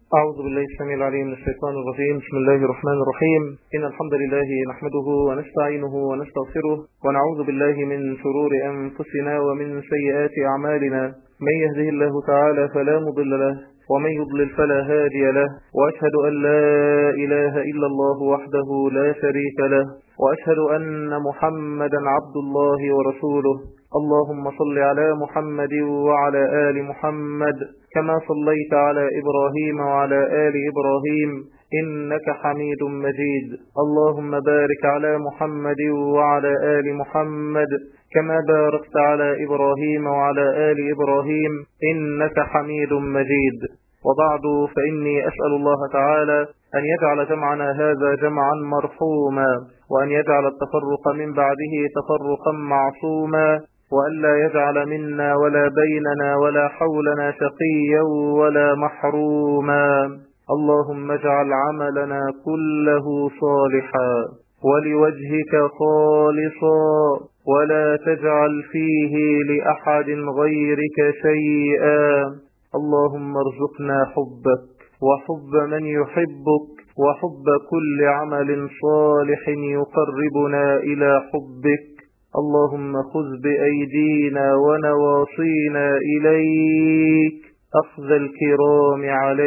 أعوذ بالله السميع العليم من الشيطان الرجيم بسم الله الرحمن الرحيم إن الحمد لله نحمده ونستعينه ونستغفره ونعوذ بالله من شرور أنفسنا ومن سيئات أعمالنا من يهده الله تعالى فلا مضل له ومن يضلل فلا هادي له وأشهد أن لا إله إلا الله وحده لا شريك له وأشهد أن محمدا عبد الله ورسوله اللهم صل على محمد وعلى آل محمد كما صليت على إبراهيم وعلى آل إبراهيم إنك حميد مجيد اللهم بارك على محمد وعلى آل محمد كما باركت على إبراهيم وعلى آل إبراهيم إنك حميد مجيد وبعد فإني أسأل الله تعالى أن يجعل جمعنا هذا جمعا مرحوما وأن يجعل التفرق من بعده تفرقا معصوما وألا يجعل منا ولا بيننا ولا حولنا شقيا ولا محروما اللهم اجعل عملنا كله صالحا ولوجهك خالصا ولا تجعل فيه لأحد غيرك شيئا اللهم ارزقنا حبك وحب من يحبك وحب كل عمل صالح يقربنا إلى حبك اللهم خذ بأيدينا ونواصينا إليك أخذ الكرام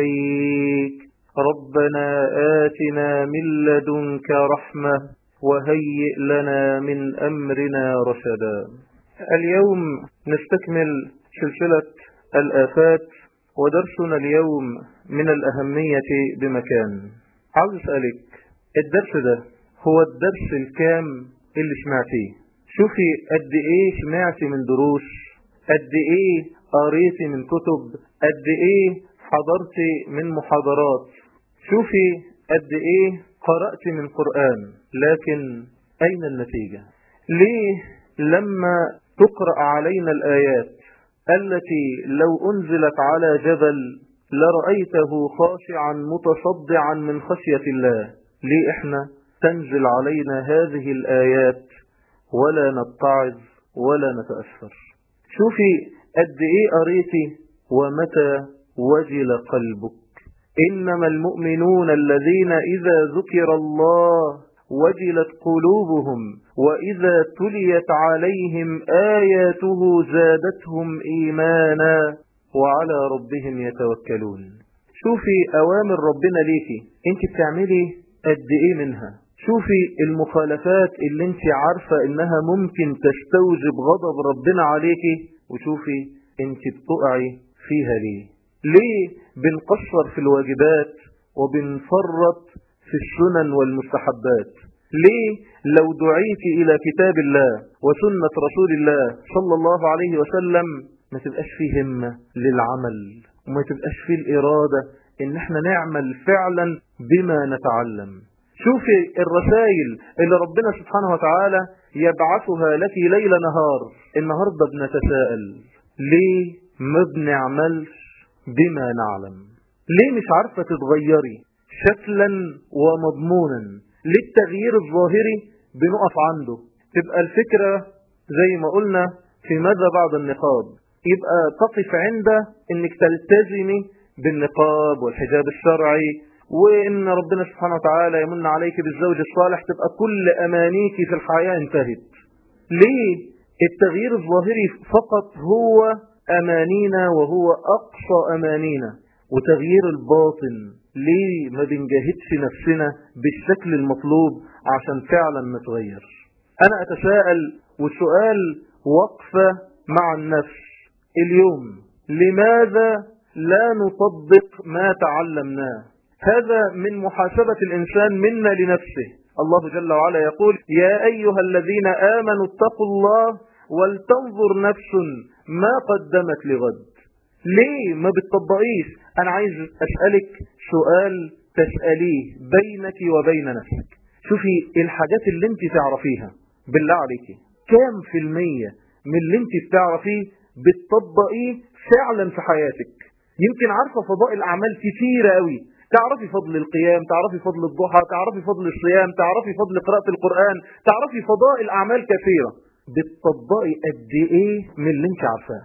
عليك ربنا آتنا من لدنك رحمة وهيئ لنا من أمرنا رشدا اليوم نستكمل سلسلة الآفات ودرسنا اليوم من الأهمية بمكان عاوز أسألك الدرس ده هو الدرس الكام اللي سمعتيه شوفي قد ايه سمعتي من دروس قد ايه قريتي من كتب قد ايه حضرتي من محاضرات شوفي قد ايه قرأت من قرآن لكن اين النتيجة ليه لما تقرأ علينا الآيات التي لو أنزلت على جبل لرأيته خاشعا متصدعا من خشية الله ليه احنا تنزل علينا هذه الآيات ولا نتعظ ولا نتأثر شوفي قد ايه قريتي ومتى وجل قلبك إنما المؤمنون الذين إذا ذكر الله وجلت قلوبهم وإذا تليت عليهم آياته زادتهم إيمانا وعلى ربهم يتوكلون شوفي أوامر ربنا ليكي انت بتعملي قد ايه منها شوفي المخالفات اللي انت عارفة انها ممكن تستوجب غضب ربنا عليكي وشوفي انت بتقعي فيها ليه ليه بنقصر في الواجبات وبنفرط في السنن والمستحبات ليه لو دعيت إلى كتاب الله وسنة رسول الله صلى الله عليه وسلم ما تبقاش فيه همة للعمل وما تبقاش فيه الإرادة إن احنا نعمل فعلا بما نتعلم شوفي الرسائل اللي ربنا سبحانه وتعالى يبعثها لك ليل نهار النهاردة بنتساءل ليه ما بنعملش بما نعلم ليه مش عارفة تتغيري شكلا ومضمونا للتغيير الظاهري بنقف عنده تبقى الفكرة زي ما قلنا في ماذا بعد النقاب يبقى تقف عند انك تلتزمي بالنقاب والحجاب الشرعي وان ربنا سبحانه وتعالى يمن عليك بالزوج الصالح تبقى كل امانيك في الحياة انتهت ليه التغيير الظاهري فقط هو امانينا وهو اقصى امانينا وتغيير الباطن ليه ما بنجاهدش نفسنا بالشكل المطلوب عشان فعلا نتغير انا اتساءل والسؤال وقفة مع النفس اليوم لماذا لا نطبق ما تعلمناه هذا من محاسبة الإنسان منا لنفسه الله جل وعلا يقول يا أيها الذين آمنوا اتقوا الله ولتنظر نفس ما قدمت لغد ليه ما بتطبقيش أنا عايز أسألك سؤال تسأليه بينك وبين نفسك شوفي الحاجات اللي انت تعرفيها بالله عليك كام في المية من اللي انت بتعرفيه بتطبقيه فعلا في حياتك يمكن عارفة فضائل أعمال كتيرة قوي تعرفي فضل القيام تعرفي فضل الضحى تعرفي فضل الصيام تعرفي فضل قراءة القرآن تعرفي فضائل أعمال كثيرة بتطبقي قد ايه من اللي انت عارفاه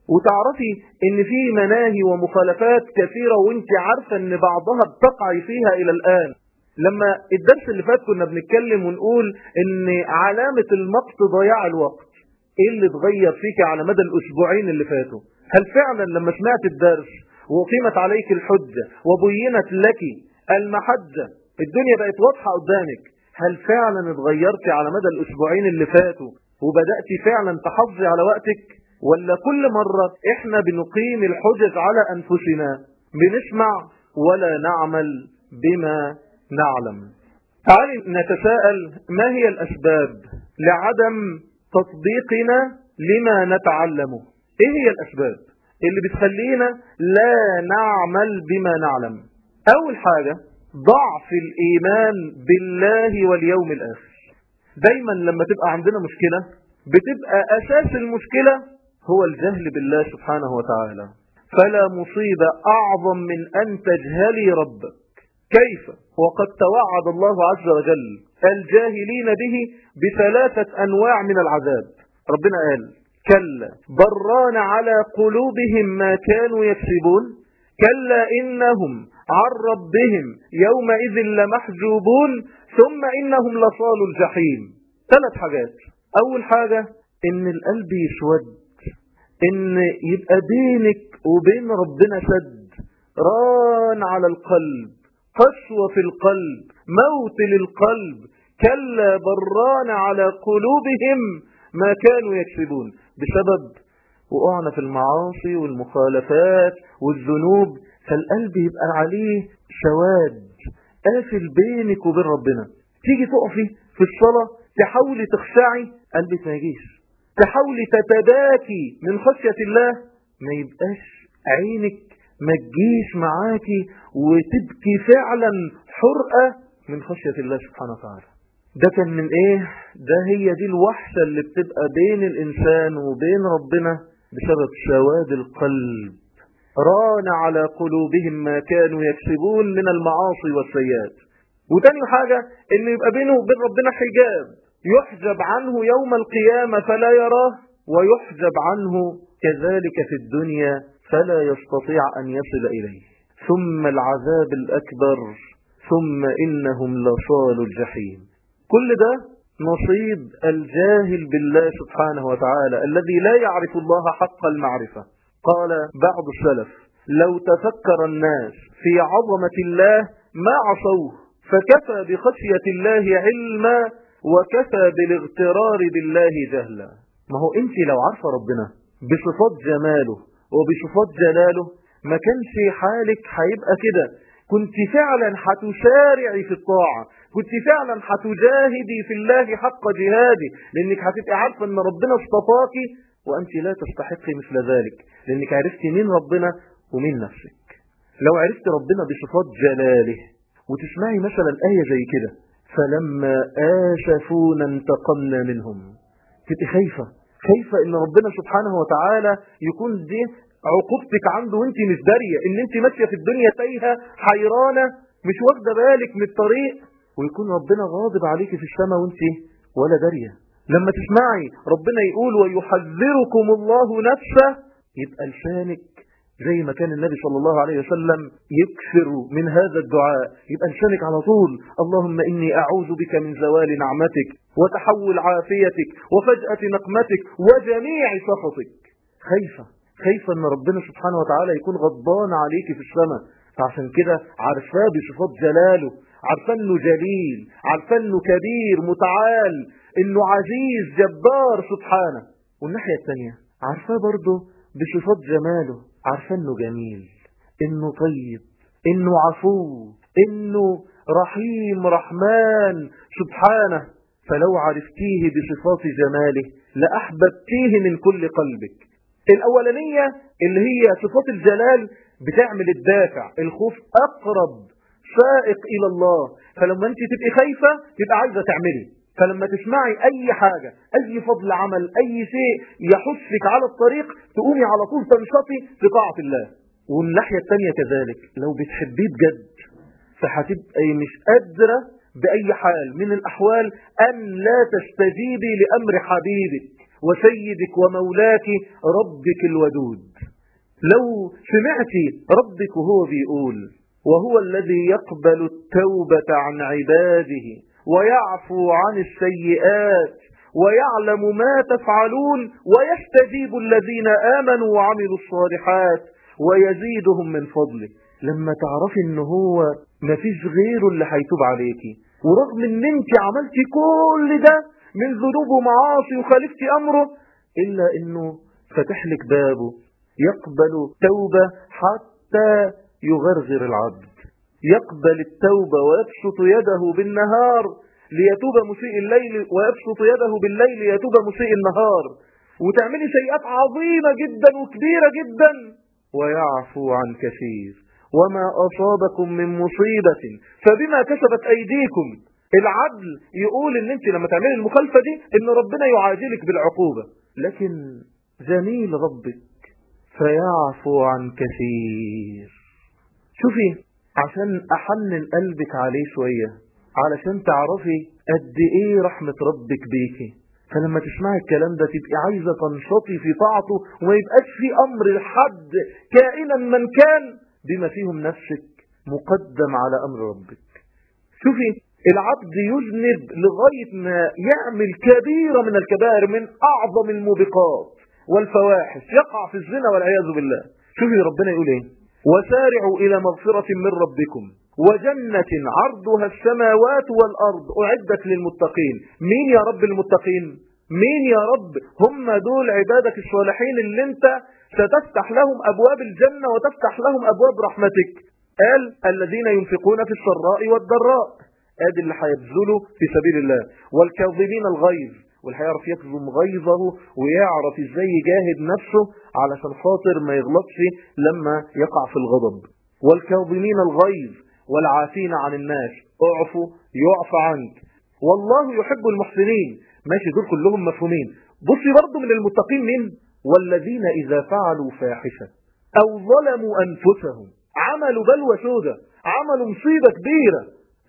وتعرفي ان في مناهي ومخالفات كثيرة وانت عارفة ان بعضها بتقعي فيها الى الان لما الدرس اللي فات كنا بنتكلم ونقول ان علامة المقت ضياع الوقت ايه اللي اتغير فيك على مدى الاسبوعين اللي فاتوا هل فعلا لما سمعت الدرس وقيمت عليك الحجة وبينت لك المحجة الدنيا بقت واضحة قدامك هل فعلا اتغيرت على مدى الاسبوعين اللي فاتوا وبدأت فعلا تحافظي على وقتك ولا كل مرة احنا بنقيم الحجج على انفسنا بنسمع ولا نعمل بما نعلم تعالي نتساءل ما هي الاسباب لعدم تطبيقنا لما نتعلمه ايه هي الاسباب اللي بتخلينا لا نعمل بما نعلم اول حاجة ضعف الايمان بالله واليوم الاخر دايما لما تبقى عندنا مشكلة بتبقى اساس المشكلة هو الجهل بالله سبحانه وتعالى فلا مصيبة اعظم من ان تجهلي ربك كيف وقد توعد الله عز وجل الجاهلين به بثلاثة أنواع من العذاب ربنا قال كلا بران على قلوبهم ما كانوا يكسبون كلا إنهم عن ربهم يومئذ لمحجوبون ثم إنهم لصال الجحيم ثلاث حاجات أول حاجة إن القلب يسود إن يبقى بينك وبين ربنا سد ران على القلب قسوة في القلب موت للقلب كلا بران على قلوبهم ما كانوا يكسبون بسبب وقعنا في المعاصي والمخالفات والذنوب فالقلب يبقى عليه سواد قافل بينك وبين ربنا تيجي تقفي في الصلاة تحاولي تخشعي قلبك ما يجيش تحاولي تتباكي من خشية الله ما يبقاش عينك ما تجيش معاكي وتبكي فعلا حرقة من خشية الله سبحانه وتعالى ده كان من ايه ده هي دي الوحشة اللي بتبقى بين الانسان وبين ربنا بسبب سواد القلب ران على قلوبهم ما كانوا يكسبون من المعاصي والسيئات وتاني حاجة ان يبقى بينه وبين ربنا حجاب يحجب عنه يوم القيامة فلا يراه ويحجب عنه كذلك في الدنيا فلا يستطيع أن يصل إليه ثم العذاب الأكبر ثم إنهم لصال الجحيم كل ده نصيب الجاهل بالله سبحانه وتعالى الذي لا يعرف الله حق المعرفة قال بعض السلف لو تفكر الناس في عظمة الله ما عصوه فكفى بخشية الله علما وكفى بالاغترار بالله جهلا ما هو انت لو عارفة ربنا بصفات جماله وبصفات جلاله ما كانش حالك هيبقى كده كنت فعلا هتسارعي في الطاعة كنت فعلا هتجاهدي في الله حق جهادي لانك هتبقى عارفة ان ربنا اصطفاكي وانت لا تستحقي مثل ذلك لانك عرفت مين ربنا ومين نفسك لو عرفت ربنا بصفات جلاله وتسمعي مثلا آية زي كده فلما آسفونا انتقمنا منهم تبقي خايفة خايفة ان ربنا سبحانه وتعالى يكون دي عقوبتك عنده وانت مش دارية ان انت ماشية في الدنيا تايهة حيرانة مش واخدة بالك من الطريق ويكون ربنا غاضب عليك في السماء وانت ولا دارية لما تسمعي ربنا يقول ويحذركم الله نفسه يبقى لسانك زي ما كان النبي صلى الله عليه وسلم يكثر من هذا الدعاء يبقى لسانك على طول اللهم إني أعوذ بك من زوال نعمتك وتحول عافيتك وفجأة نقمتك وجميع سخطك خايفة خايفة ان ربنا سبحانه وتعالى يكون غضبان عليك في السماء فعشان كده عارفاه بصفات جلاله عارفاه انه جليل عارفاه انه كبير متعال انه عزيز جبار سبحانه والناحية الثانية عارفاه برضه بصفات جماله عارفاه انه جميل انه طيب انه عفو انه رحيم رحمن سبحانه فلو عرفتيه بصفات جماله لأحببتيه من كل قلبك الأولانية اللي هي صفات الجلال بتعمل الدافع الخوف أقرب سائق إلى الله فلما أنت تبقي خايفة تبقى عايزة تعملي فلما تسمعي أي حاجة أي فضل عمل أي شيء يحثك على الطريق تقومي على طول تنشطي في طاعة الله والناحية الثانية كذلك لو بتحبيه بجد فهتبقي مش قادرة بأي حال من الأحوال أن لا تستجيبي لأمر حبيبك وسيدك ومولاك ربك الودود لو سمعت ربك وهو بيقول وهو الذي يقبل التوبة عن عباده ويعفو عن السيئات ويعلم ما تفعلون ويستجيب الذين آمنوا وعملوا الصالحات ويزيدهم من فضله لما تعرفي ان هو مفيش غيره اللي هيتوب عليكي ورغم ان انت عملتي كل ده من ذنوب ومعاصي وخالفتي امره الا انه فتح لك بابه يقبل التوبة حتى يغرغر العبد يقبل التوبة ويبسط يده بالنهار ليتوب مسيء الليل ويبسط يده بالليل ليتوب مسيء النهار وتعملي سيئات عظيمة جدا وكبيرة جدا ويعفو عن كثير وما أصابكم من مصيبة فبما كسبت أيديكم العدل يقول ان انت لما تعملي المخالفة دي ان ربنا يعاجلك بالعقوبة لكن جميل ربك فيعفو عن كثير شوفي عشان احنن قلبك عليه شوية علشان تعرفي قد ايه رحمة ربك بيكي فلما تسمعي الكلام ده تبقي عايزة تنشطي في طاعته وما يبقاش في امر لحد كائنا من كان بما فيهم نفسك مقدم على امر ربك شوفي العبد يذنب لغاية ما يعمل كبيرة من الكبائر من اعظم الموبقات والفواحش يقع في الزنا والعياذ بالله شوفي ربنا يقول ايه وسارعوا إلى مغفرة من ربكم وجنة عرضها السماوات والأرض أعدت للمتقين مين يا رب المتقين مين يا رب هم دول عبادك الصالحين اللي انت ستفتح لهم أبواب الجنة وتفتح لهم أبواب رحمتك قال الذين ينفقون في السراء والضراء ادي اللي هيبذلوا في سبيل الله والكاظمين الغيظ واللي هيعرف يكظم غيظه ويعرف ازاي يجاهد نفسه علشان خاطر ما يغلطش لما يقع في الغضب والكاظمين الغيظ والعافين عن الناس اعفوا يعفى عنك والله يحب المحسنين ماشي دول كلهم مفهومين بصي برضو من المتقين مين والذين إذا فعلوا فاحشة أو ظلموا أنفسهم عملوا بلوى سودة عملوا مصيبة كبيرة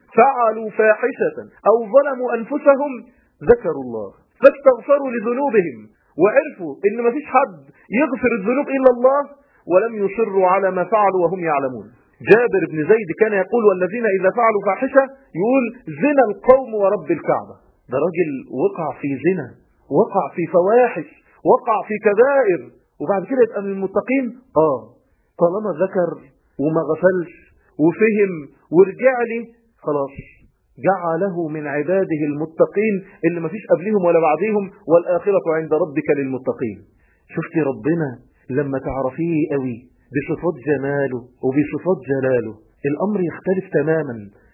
فعلوا فاحشة أو ظلموا أنفسهم ذكروا الله فاستغفروا لذنوبهم وعرفوا ان ما فيش حد يغفر الذنوب الا الله ولم يصروا على ما فعلوا وهم يعلمون جابر بن زيد كان يقول والذين اذا فعلوا فاحشة يقول زنا القوم ورب الكعبة ده راجل وقع في زنا وقع في فواحش وقع في كبائر وبعد كده يبقى من المتقين اه طالما ذكر وما غفلش وفهم ورجع لي خلاص جعله من عباده المتقين اللي مفيش قبلهم ولا بعدهم والآخرة عند ربك للمتقين شفتي ربنا لما تعرفيه قوي بصفات جماله وبصفات جلاله الأمر يختلف تماما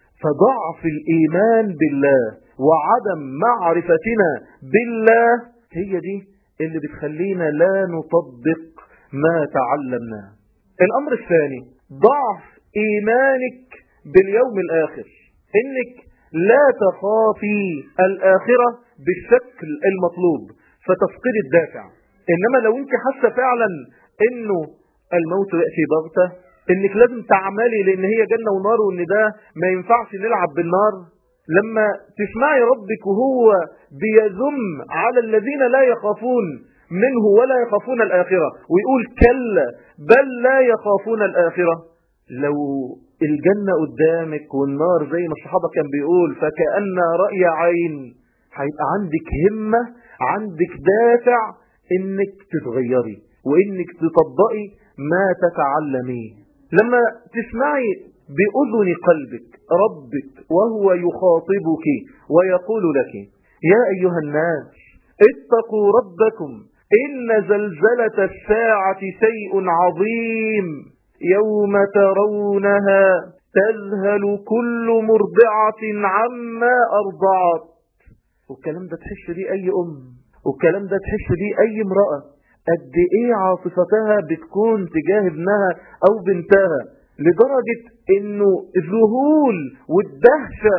فضعف الإيمان بالله وعدم معرفتنا بالله هي دي اللي بتخلينا لا نطبق ما تعلمناه الأمر الثاني ضعف إيمانك باليوم الآخر إنك لا تخافي الآخرة بالشكل المطلوب فتفقد الدافع إنما لو أنت حاسة فعلا إنه الموت يأتي بغتة إنك لازم تعملي لأن هي جنة ونار وإن ده ما ينفعش نلعب بالنار لما تسمعي ربك وهو بيذم على الذين لا يخافون منه ولا يخافون الآخرة ويقول كلا بل لا يخافون الآخرة لو الجنة قدامك والنار زي ما الصحابة كان بيقول فكأن رأي عين هيبقى عندك همة عندك دافع انك تتغيري وانك تطبقي ما تتعلميه لما تسمعي بأذن قلبك ربك وهو يخاطبك ويقول لك يا أيها الناس اتقوا ربكم إن زلزلة الساعة شيء عظيم يوم ترونها تذهل كل مرضعة عما أرضعت والكلام ده تحس بيه أي أم والكلام ده تحس بيه أي امرأة قد إيه عاطفتها بتكون تجاه ابنها أو بنتها لدرجة إنه الذهول والدهشة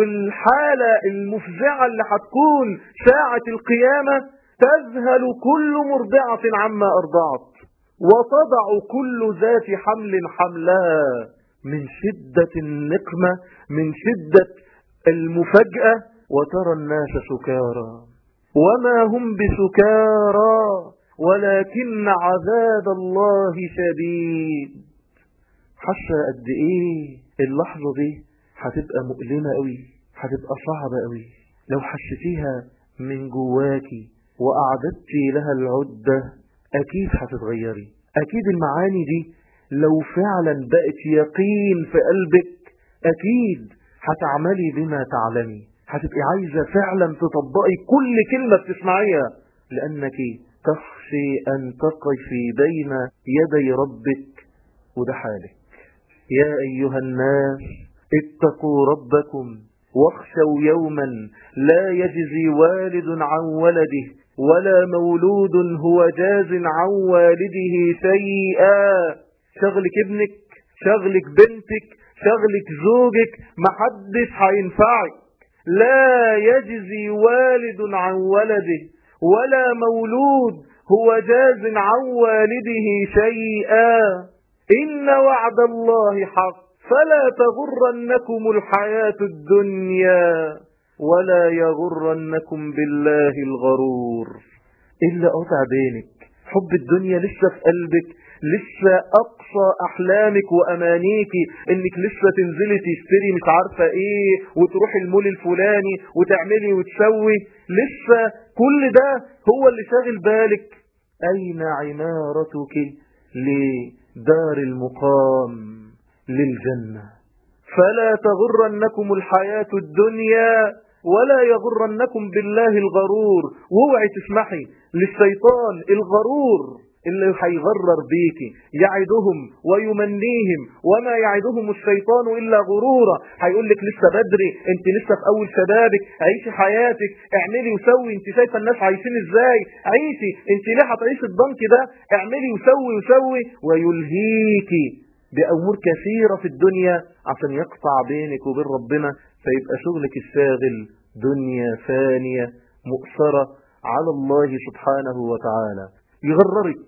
والحالة المفزعة اللي هتكون ساعة القيامة تذهل كل مرضعة عما أرضعت وتضع كل ذات حمل حملها من شدة النقمة من شدة المفاجأة وترى الناس سكارى وما هم بسكارى ولكن عذاب الله شديد حاسه قد ايه اللحظة دي هتبقى مؤلمة قوي هتبقى صعبة قوي لو حسيتيها من جواكي وأعددتي لها العدة أكيد هتتغيري أكيد المعاني دي لو فعلا بقت يقين في قلبك أكيد هتعملي بما تعلمي هتبقي عايزة فعلا تطبقي كل كلمة بتسمعيها لأنك تخشي أن تقفي بين يدي ربك وده حالك يا أيها الناس اتقوا ربكم واخشوا يوما لا يجزي والد عن ولده ولا مولود هو جاز عن والده شيئا شغلك ابنك شغلك بنتك شغلك زوجك محدش هينفعك لا يجزي والد عن ولده ولا مولود هو جاز عن والده شيئا إن وعد الله حق فلا تغرنكم الحياة الدنيا ولا يغرنكم بالله الغرور إلا قطع بينك حب الدنيا لسه في قلبك لسه أقصى أحلامك وأمانيك إنك لسه تنزلي تشتري مش عارفة إيه وتروح المول الفلاني وتعملي وتسوي لسه كل ده هو اللي شاغل بالك أين عمارتك لدار المقام للجنة فلا تغرنكم الحياة الدنيا ولا يغرنكم بالله الغرور واوعي تسمحي للشيطان الغرور اللي هيغرر بيكي يعدهم ويمنيهم وما يعدهم الشيطان إلا غرورا هيقول لك لسه بدري انت لسه في أول شبابك عيشي حياتك اعملي وسوي انت شايفة الناس عايشين ازاي عيشي انت ليه هتعيشي الضنك ده اعملي وسوي وسوي ويلهيكي بأمور كثيرة في الدنيا عشان يقطع بينك وبين ربنا فيبقى شغلك الشاغل دنيا فانية مؤثرة على الله سبحانه وتعالى يغررك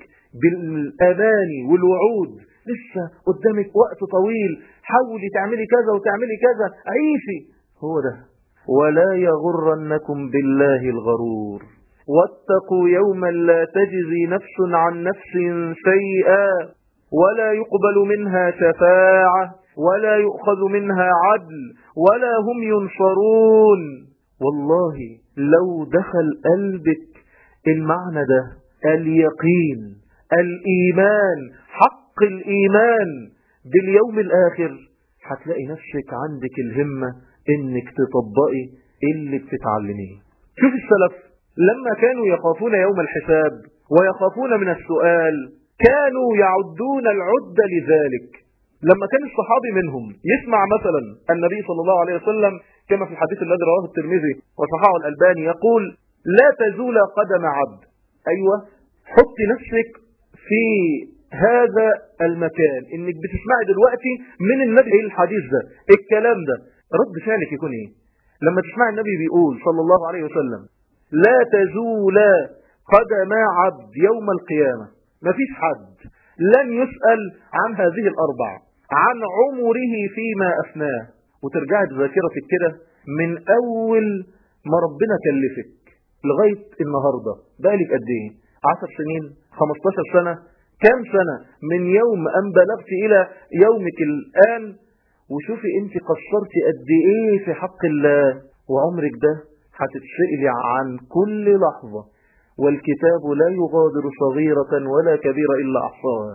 بالأماني والوعود لسه قدامك وقت طويل حاولي تعملي كذا وتعملي كذا عيشي هو ده ولا يغرنكم بالله الغرور واتقوا يوما لا تجزي نفس عن نفس شيئا ولا يقبل منها شفاعة ولا يؤخذ منها عدل ولا هم ينصرون والله لو دخل قلبك المعنى ده اليقين الإيمان حق الإيمان باليوم الآخر هتلاقي نفسك عندك الهمة انك تطبقي اللي بتتعلميه شوف السلف لما كانوا يخافون يوم الحساب ويخافون من السؤال كانوا يعدون العدة لذلك لما كان الصحابي منهم يسمع مثلا النبي صلى الله عليه وسلم كما في الحديث الذي رواه الترمذي وصححه الألباني يقول لا تزول قدم عبد أيوة حط نفسك في هذا المكان انك بتسمعي دلوقتي من النبي ايه الحديث ده الكلام ده رد فعلك يكون ايه لما تسمعي النبي بيقول صلى الله عليه وسلم لا تزول قدم عبد يوم القيامة مفيش حد لن يسأل عن هذه الأربع عن عمره فيما أفناه وترجعي بذاكرتك كده من أول ما ربنا كلفك لغاية النهاردة بالك قد ايه 10 سنين 15 سنة كم سنة من يوم أن بلغت إلى يومك الآن وشوفي انت قصرت قد ايه في حق الله وعمرك ده هتتسئلي عن كل لحظة والكتاب لا يغادر صغيرة ولا كبيرة إلا أحصاها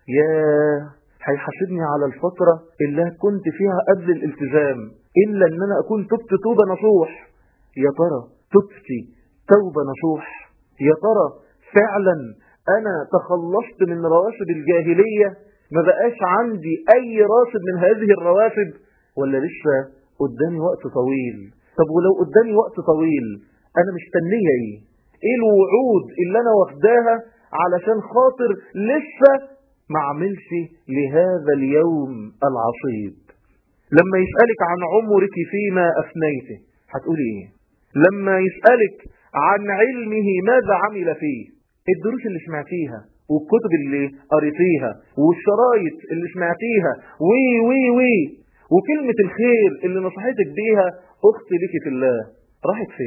يا هيحاسبني على الفترة اللي كنت فيها قبل الالتزام إلا أن أنا أكون تبت توبة نصوح يا ترى تبتي توبة نصوح يا ترى فعلا أنا تخلصت من رواسب الجاهلية ما بقاش عندي أي راسب من هذه الرواسب ولا لسه قدامي وقت طويل طب ولو قدامي وقت طويل أنا مستنية إيه إيه الوعود اللي أنا واخداها علشان خاطر لسه ما عملش لهذا اليوم العصيب لما يسألك عن عمرك فيما أفنيته هتقولي إيه لما يسألك عن علمه ماذا عمل فيه الدروس اللي سمعتيها والكتب اللي قريتيها والشرايط اللي سمعتيها وي وي وي وكلمة الخير اللي نصحتك بيها أختي لك في الله راحت فين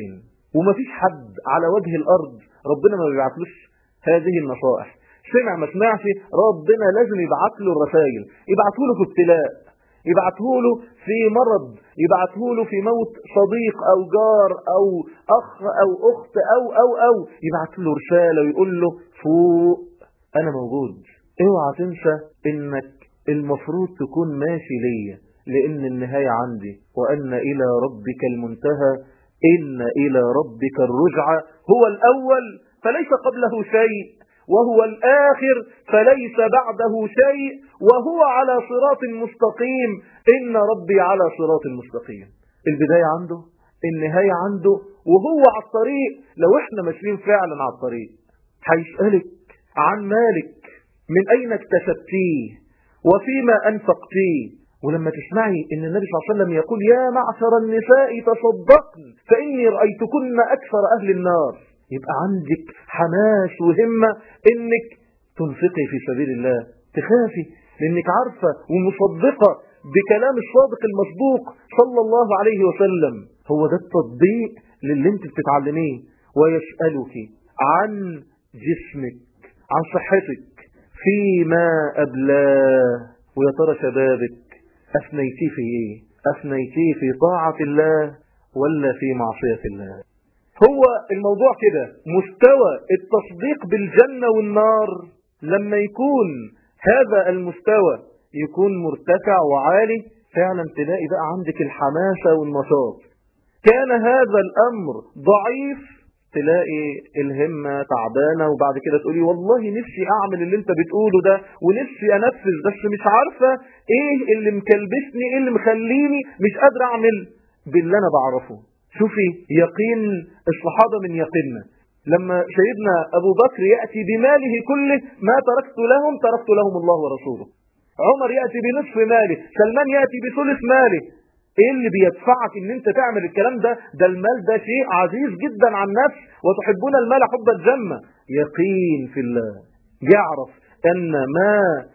ومفيش حد على وجه الأرض ربنا ما بيبعتلوش هذه النصائح سمع ما سمعش ربنا لازم يبعت له الرسائل يبعته له في ابتلاء يبعته له في مرض يبعته له في موت صديق أو جار أو أخ أو أخت أو أو أو يبعت له رسالة ويقول له فوق أنا موجود اوعى تنسى إنك المفروض تكون ماشي ليا لأن النهاية عندي وأن إلى ربك المنتهى إن إلى ربك الرجعة هو الأول فليس قبله شيء وهو الآخر فليس بعده شيء وهو على صراط مستقيم إن ربي على صراط مستقيم البداية عنده النهاية عنده وهو على الطريق لو احنا ماشيين فعلا على الطريق هيسألك عن مالك من أين اكتسبتيه وفيما أنفقتيه ولما تسمعي ان النبي صلى الله عليه وسلم يقول يا معشر النساء تصدقن فإني رأيتكن أكثر أهل النار يبقى عندك حماس وهمة انك تنفقي في سبيل الله تخافي لانك عارفة ومصدقة بكلام الصادق المصدوق صلى الله عليه وسلم هو ده التطبيق للي انت بتتعلميه ويسألك عن جسمك عن صحتك فيما أبلاه ويا ترى شبابك أفنيتيه في إيه أفنيتيه في طاعة الله ولا في معصية الله هو الموضوع كده مستوى التصديق بالجنة والنار لما يكون هذا المستوى يكون مرتفع وعالي فعلا تلاقي بقى عندك الحماسة والنشاط كان هذا الأمر ضعيف تلاقي الهمة تعبانة وبعد كده تقولي والله نفسي أعمل اللي انت بتقوله ده ونفسي أنفذ بس مش عارفة ايه اللي مكلبسني ايه اللي مخليني مش قادر أعمل باللي أنا بعرفه شوفي يقين الصحابة من يقيننا لما سيدنا أبو بكر يأتي بماله كله ما تركت لهم تركت لهم الله ورسوله عمر يأتي بنصف ماله سلمان يأتي بثلث ماله ايه اللي بيدفعك ان انت تعمل الكلام ده ده المال ده شيء عزيز جدا عن النفس وتحبون المال حب الجنة يقين في الله يعرف ان ما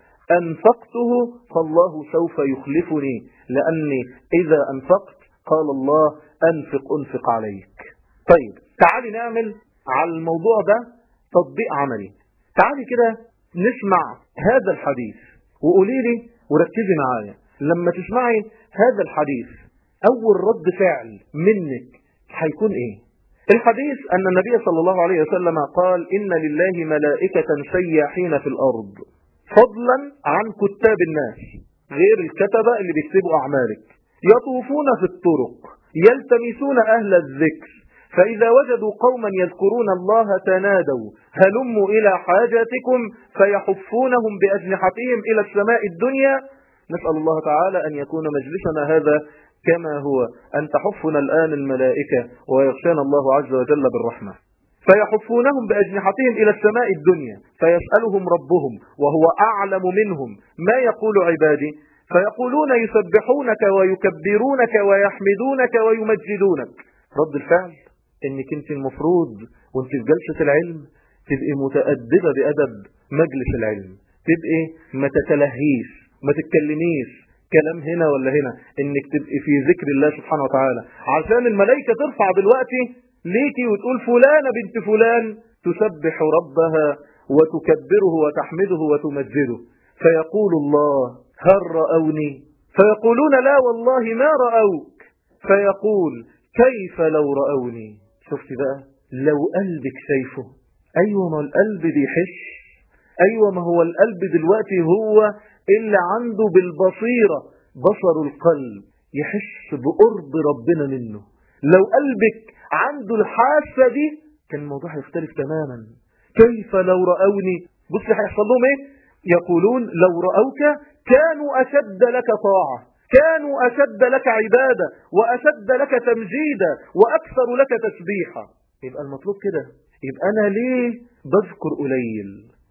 انفقته فالله سوف يخلفني لاني اذا انفقت قال الله انفق انفق عليك طيب تعالي نعمل على الموضوع ده تطبيق عملي تعالي كده نسمع هذا الحديث وقولي لي وركزي معايا لما تسمعي هذا الحديث أول رد فعل منك هيكون إيه الحديث أن النبي صلى الله عليه وسلم قال إن لله ملائكة سياحين في الأرض فضلا عن كتاب الناس غير الكتبة اللي بيكتبوا أعمالك يطوفون في الطرق يلتمسون أهل الذكر فإذا وجدوا قوما يذكرون الله تنادوا هلموا إلى حاجاتكم فيحفونهم بأجنحتهم إلى السماء الدنيا نسأل الله تعالى أن يكون مجلسنا هذا كما هو أن تحفنا الآن الملائكة ويغشانا الله عز وجل بالرحمة فيحفونهم بأجنحتهم إلى السماء الدنيا فيسألهم ربهم وهو أعلم منهم ما يقول عبادي فيقولون يسبحونك ويكبرونك ويحمدونك ويمجدونك رد الفعل انك انت المفروض وانت في جلسة العلم تبقي متأدبة بأدب مجلس العلم تبقي ما تتلهيش ما تتكلميش كلام هنا ولا هنا انك تبقي في ذكر الله سبحانه وتعالى عشان الملائكة ترفع دلوقتي ليكي وتقول فلانة بنت فلان تسبح ربها وتكبره وتحمده وتمجده فيقول الله هل رأوني فيقولون لا والله ما رأوك فيقول كيف لو رأوني شفت بقى لو قلبك شايفه أيوة ما القلب بيحش أيوة ما هو القلب دلوقتي هو اللي عنده بالبصيرة بصر القلب يحس بقرب ربنا منه لو قلبك عنده الحاسة دي كان الموضوع يختلف تماما كيف لو رأوني بص هيحصل لهم ايه يقولون لو رأوك كانوا أشد لك طاعة كانوا أشد لك عبادة وأشد لك تمجيدا وأكثر لك تسبيحا يبقى المطلوب كده يبقى أنا ليه بذكر قليل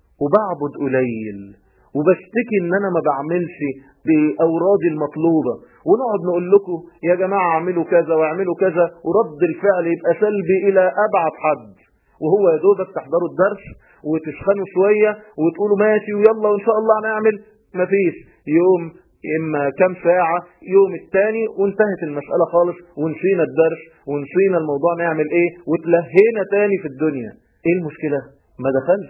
وبعبد قليل وبشتكي ان انا ما بعملش باورادي المطلوبة ونقعد نقول لكم يا جماعة اعملوا كذا واعملوا كذا ورد الفعل يبقى سلبي الى ابعد حد وهو يا دوبك تحضروا الدرس وتسخنوا شوية وتقولوا ماشي ويلا وان شاء الله هنعمل مفيش يوم إما كم ساعة يوم التاني وانتهت المسألة خالص ونسينا الدرس ونسينا الموضوع نعمل ايه وتلهينا تاني في الدنيا ايه المشكلة ما دخلش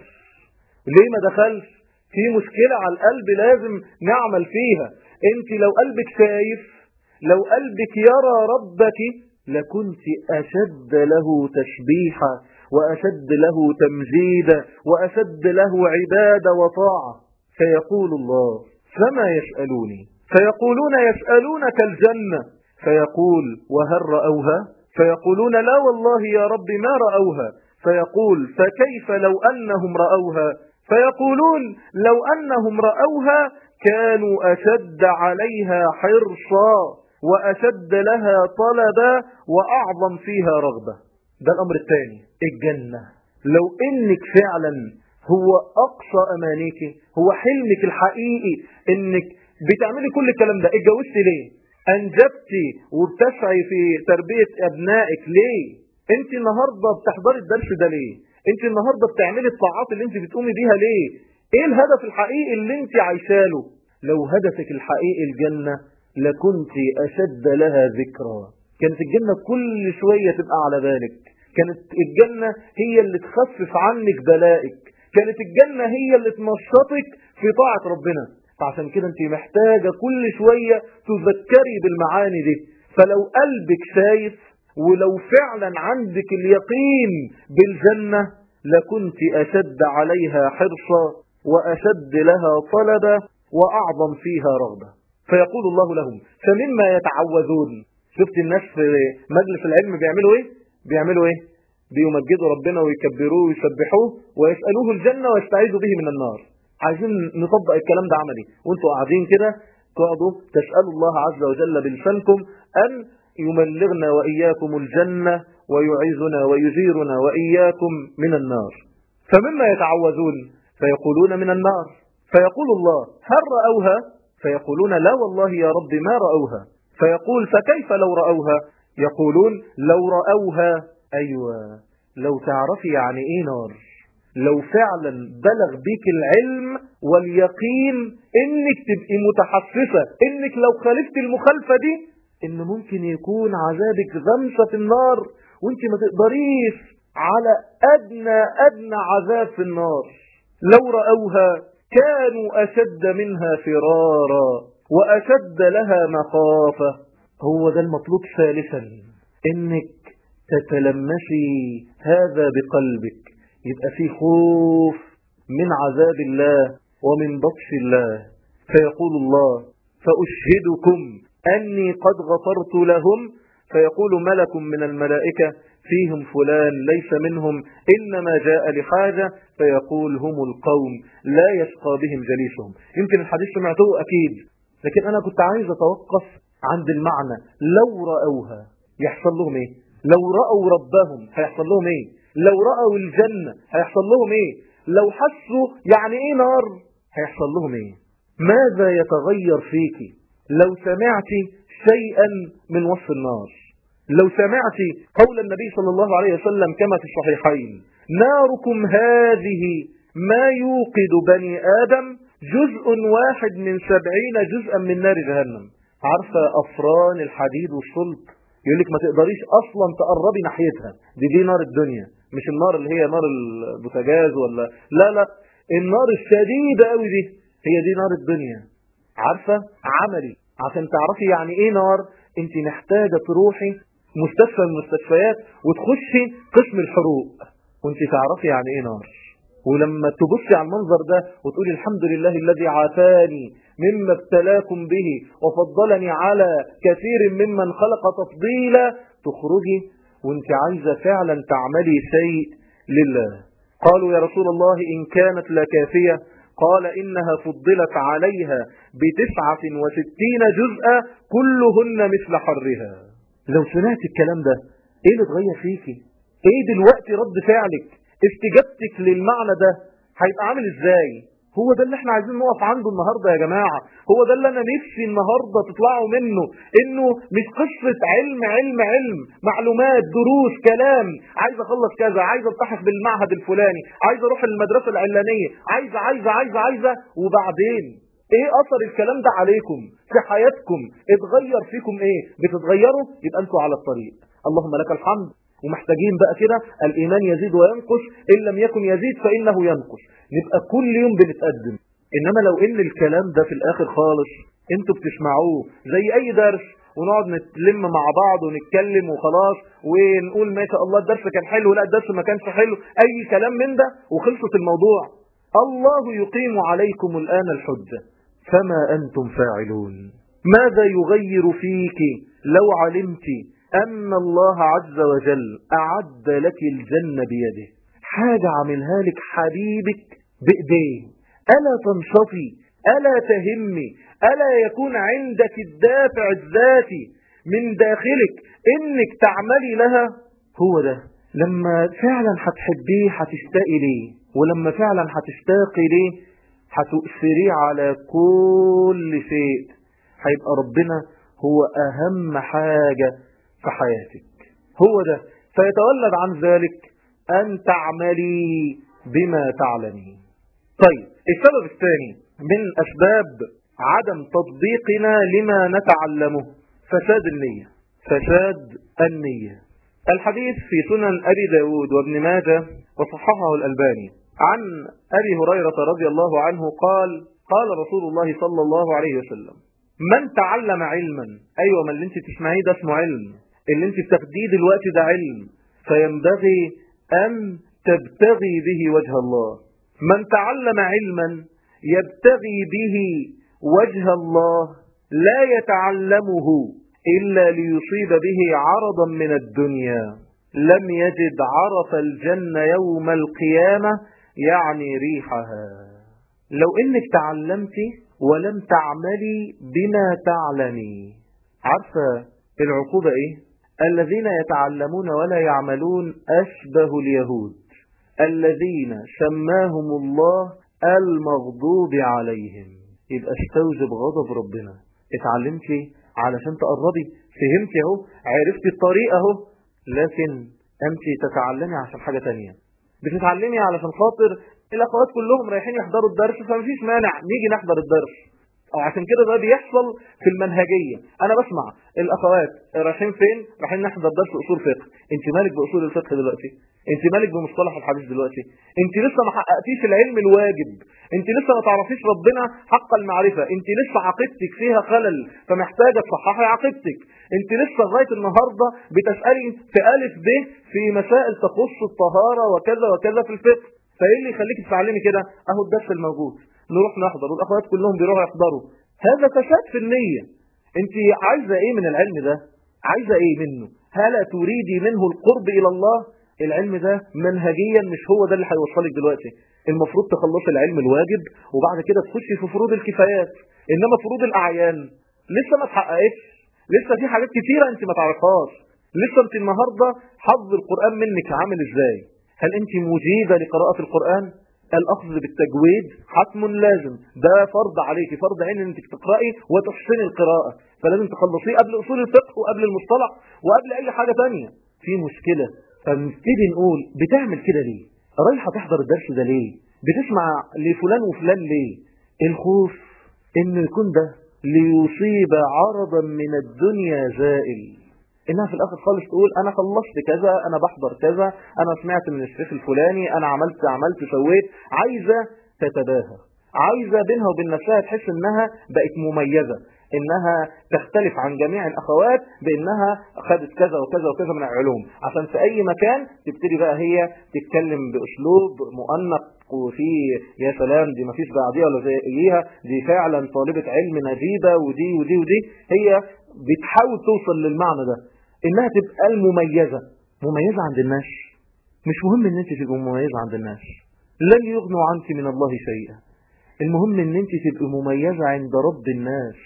ليه ما دخلش في مشكلة على القلب لازم نعمل فيها انت لو قلبك شايف لو قلبك يرى ربك لكنت أشد له تشبيحا وأشد له تمجيدا وأشد له عبادة وطاعة فيقول الله فما يسألوني فيقولون يسألونك الجنة فيقول وهل رأوها فيقولون لا والله يا رب ما رأوها فيقول فكيف لو أنهم رأوها فيقولون لو أنهم رأوها كانوا أشد عليها حرصا وأشد لها طلبا وأعظم فيها رغبة ده الأمر الثاني الجنة لو إنك فعلا هو أقصى أمانيك هو حلمك الحقيقي إنك بتعملي كل الكلام ده اتجوزتي ليه أنجبتي وبتسعي في تربية أبنائك ليه انت النهاردة بتحضري الدرس ده ليه انت النهاردة بتعملي الطاعات اللي انت بتقومي بيها ليه ايه الهدف الحقيقي اللي انت عايشاله لو هدفك الحقيقي الجنة لكنت أشد لها ذكرى كانت الجنة كل شوية تبقى على بالك كانت الجنة هي اللي تخفف عنك بلائك كانت الجنة هي اللي تنشطك في طاعة ربنا فعشان كده انت محتاجة كل شوية تذكري بالمعاني دي فلو قلبك شايف ولو فعلا عندك اليقين بالجنة لكنت أشد عليها حرصا وأشد لها طلبا وأعظم فيها رغبة فيقول الله لهم فمما يتعوذون شفت الناس في مجلس العلم بيعملوا ايه بيعملوا ايه بيمجدوا ربنا ويكبروه ويسبحوه ويسألوه الجنة ويستعيذوا به من النار عايزين نطبق الكلام ده عملي وانتوا قاعدين كده تقعدوا تسألوا الله عز وجل بلسانكم أن يملغنا وإياكم الجنة ويعيذنا ويجيرنا وإياكم من النار فمما يتعوذون فيقولون من النار فيقول الله هل رأوها فيقولون لا والله يا رب ما رأوها فيقول فكيف لو رأوها يقولون لو رأوها أيوة لو تعرفي يعني إيه نار لو فعلا بلغ بيك العلم واليقين انك تبقي متحسسة انك لو خالفت المخالفة دي ان ممكن يكون عذابك غمسة في النار وانت ما تقدريش على ادنى ادنى عذاب في النار لو رأوها كانوا اشد منها فرارا واشد لها مخافة هو ده المطلوب ثالثا انك تتلمسي هذا بقلبك يبقى في خوف من عذاب الله ومن بطش الله فيقول الله فأشهدكم أني قد غفرت لهم فيقول ملك من الملائكة فيهم فلان ليس منهم إنما جاء لحاجة فيقول هم القوم لا يشقى بهم جليسهم يمكن الحديث سمعته أكيد لكن أنا كنت عايز أتوقف عند المعنى لو رأوها يحصل لهم إيه لو رأوا ربهم هيحصل لهم إيه لو رأوا الجنة هيحصل لهم إيه لو حسوا يعني إيه نار هيحصل لهم إيه ماذا يتغير فيك لو سمعت شيئا من وصف النار لو سمعت قول النبي صلى الله عليه وسلم كما في الصحيحين ناركم هذه ما يوقد بني آدم جزء واحد من سبعين جزءا من نار جهنم عارفة أفران الحديد والصلب يقول لك ما تقدريش أصلا تقربي ناحيتها دي دي نار الدنيا مش النار اللي هي نار البوتاجاز ولا لا لا النار الشديدة قوي دي هي دي نار الدنيا عارفة عملي عشان تعرفي يعني ايه نار انت محتاجة تروحي مستشفى من المستشفيات وتخشي قسم الحروق وانت تعرفي يعني ايه نار ولما تبصي على المنظر ده وتقولي الحمد لله الذي عافاني مما ابتلاكم به وفضلني على كثير ممن خلق تفضيلا تخرجي وانت عايزة فعلا تعملي شيء لله قالوا يا رسول الله إن كانت لا كافية قال إنها فضلت عليها بتسعة وستين جزءا كلهن مثل حرها لو سمعت الكلام ده ايه اللي اتغير فيكي ايه دلوقتي رد فعلك استجابتك للمعنى ده هيبقى عامل ازاي هو ده اللي احنا عايزين نقف عنده النهاردة يا جماعة هو ده اللي انا نفسي النهاردة تطلعوا منه انه مش قصة علم علم علم معلومات دروس كلام عايز اخلص كذا عايز التحق بالمعهد الفلاني عايز اروح المدرسة العلانية عايز عايز عايز عايز وبعدين ايه اثر الكلام ده عليكم في حياتكم اتغير فيكم ايه بتتغيروا يبقى انتوا على الطريق اللهم لك الحمد ومحتاجين بقى كده الإيمان يزيد وينقص إن لم يكن يزيد فإنه ينقص نبقى كل يوم بنتقدم إنما لو إن الكلام ده في الآخر خالص انتوا بتسمعوه زي أي درس ونقعد نتلم مع بعض ونتكلم وخلاص ونقول ما شاء الله الدرس كان حلو لا الدرس ما كانش حلو أي كلام من ده وخلصت الموضوع الله يقيم عليكم الآن الحجة فما أنتم فاعلون ماذا يغير فيك لو علمت أن الله عز وجل أعد لك الجنة بيده حاجة عملها لك حبيبك بإيديه ألا تنشطي ألا تهمي ألا يكون عندك الدافع الذاتي من داخلك إنك تعملي لها هو ده لما فعلا هتحبيه هتشتاقي ليه ولما فعلا هتشتاقي ليه هتؤثريه على كل شيء هيبقى ربنا هو أهم حاجة في حياتك هو ده فيتولد عن ذلك أن تعملي بما تعلمين طيب السبب الثاني من أسباب عدم تطبيقنا لما نتعلمه فساد النية فساد النية الحديث في سنن أبي داود وابن ماجه وصححه الألباني عن أبي هريرة رضي الله عنه قال قال رسول الله صلى الله عليه وسلم من تعلم علما أيوة ما اللي انت تسمعيه ده اسمه علم اللي انت بتاخديه دلوقتي ده علم فينبغي أن تبتغي به وجه الله من تعلم علما يبتغي به وجه الله لا يتعلمه إلا ليصيب به عرضا من الدنيا لم يجد عرف الجنة يوم القيامة يعني ريحها لو انك تعلمت ولم تعملي بما تعلمي عارفة العقوبة ايه الذين يتعلمون ولا يعملون أشبه اليهود الذين سماهم الله المغضوب عليهم يبقى استوجب غضب ربنا اتعلمتي علشان تقربي فهمتي اهو عرفتي الطريق اهو لكن انت تتعلمي عشان حاجة تانية بتتعلمي علشان خاطر الاخوات كلهم رايحين يحضروا الدرس فمفيش مانع نيجي نحضر الدرس او عشان كده ده بيحصل في المنهجية انا بسمع الاخوات رايحين فين رايحين نحضر درس اصول فقه انت مالك باصول الفقه دلوقتي انت مالك بمصطلح الحديث دلوقتي انت لسه ما حققتيش العلم الواجب انت لسه ما تعرفيش ربنا حق المعرفة انت لسه عقيدتك فيها خلل فمحتاجة تصححي عقيدتك انت لسه لغايه النهاردة بتسألي في ألف ب في مسائل تخص الطهارة وكذا وكذا في الفقه فايه اللي يخليك تتعلمي كده اهو الدرس الموجود نروح نحضر والاخوات كلهم بيروحوا يحضروا هذا فساد في النية انت عايزة ايه من العلم ده عايزة ايه منه هل تريدي منه القرب الى الله العلم ده منهجيا مش هو ده اللي هيوصلك دلوقتي المفروض تخلصي العلم الواجب وبعد كده تخشي في فروض الكفايات انما فروض الاعيان لسه ما اتحققتش لسه في حاجات كتيرة انت ما تعرفهاش لسه انت النهاردة حظ القرآن منك عامل ازاي هل انت مجيدة لقراءة القرآن الأخذ بالتجويد حتم لازم ده فرض عليك فرض عين انك تقرأي وتحسني القراءة فلازم تخلصيه قبل أصول الفقه وقبل المصطلح وقبل أي حاجة تانية في مشكلة فنبتدي نقول بتعمل كده ليه رايحة تحضر الدرس ده ليه بتسمع لفلان وفلان ليه الخوف انه يكون ده ليصيب عرضا من الدنيا زائل انها في الاخر خالص تقول انا خلصت كذا انا بحضر كذا انا سمعت من الشيخ الفلاني انا عملت عملت سويت عايزة تتباهى عايزة بينها وبين نفسها تحس انها بقت مميزة انها تختلف عن جميع الاخوات بانها خدت كذا وكذا وكذا من العلوم عشان في اي مكان تبتدي بقى هي تتكلم باسلوب مؤنق وفي يا سلام دي مفيش بعديها ولا زيها دي فعلا طالبة علم نجيبة ودي ودي ودي هي بتحاول توصل للمعنى ده انها تبقى المميزة مميزة عند الناس مش مهم ان انت تبقى مميزة عند الناس لن يغنوا عنك من الله شيئا المهم ان انت تبقى مميزة عند رب الناس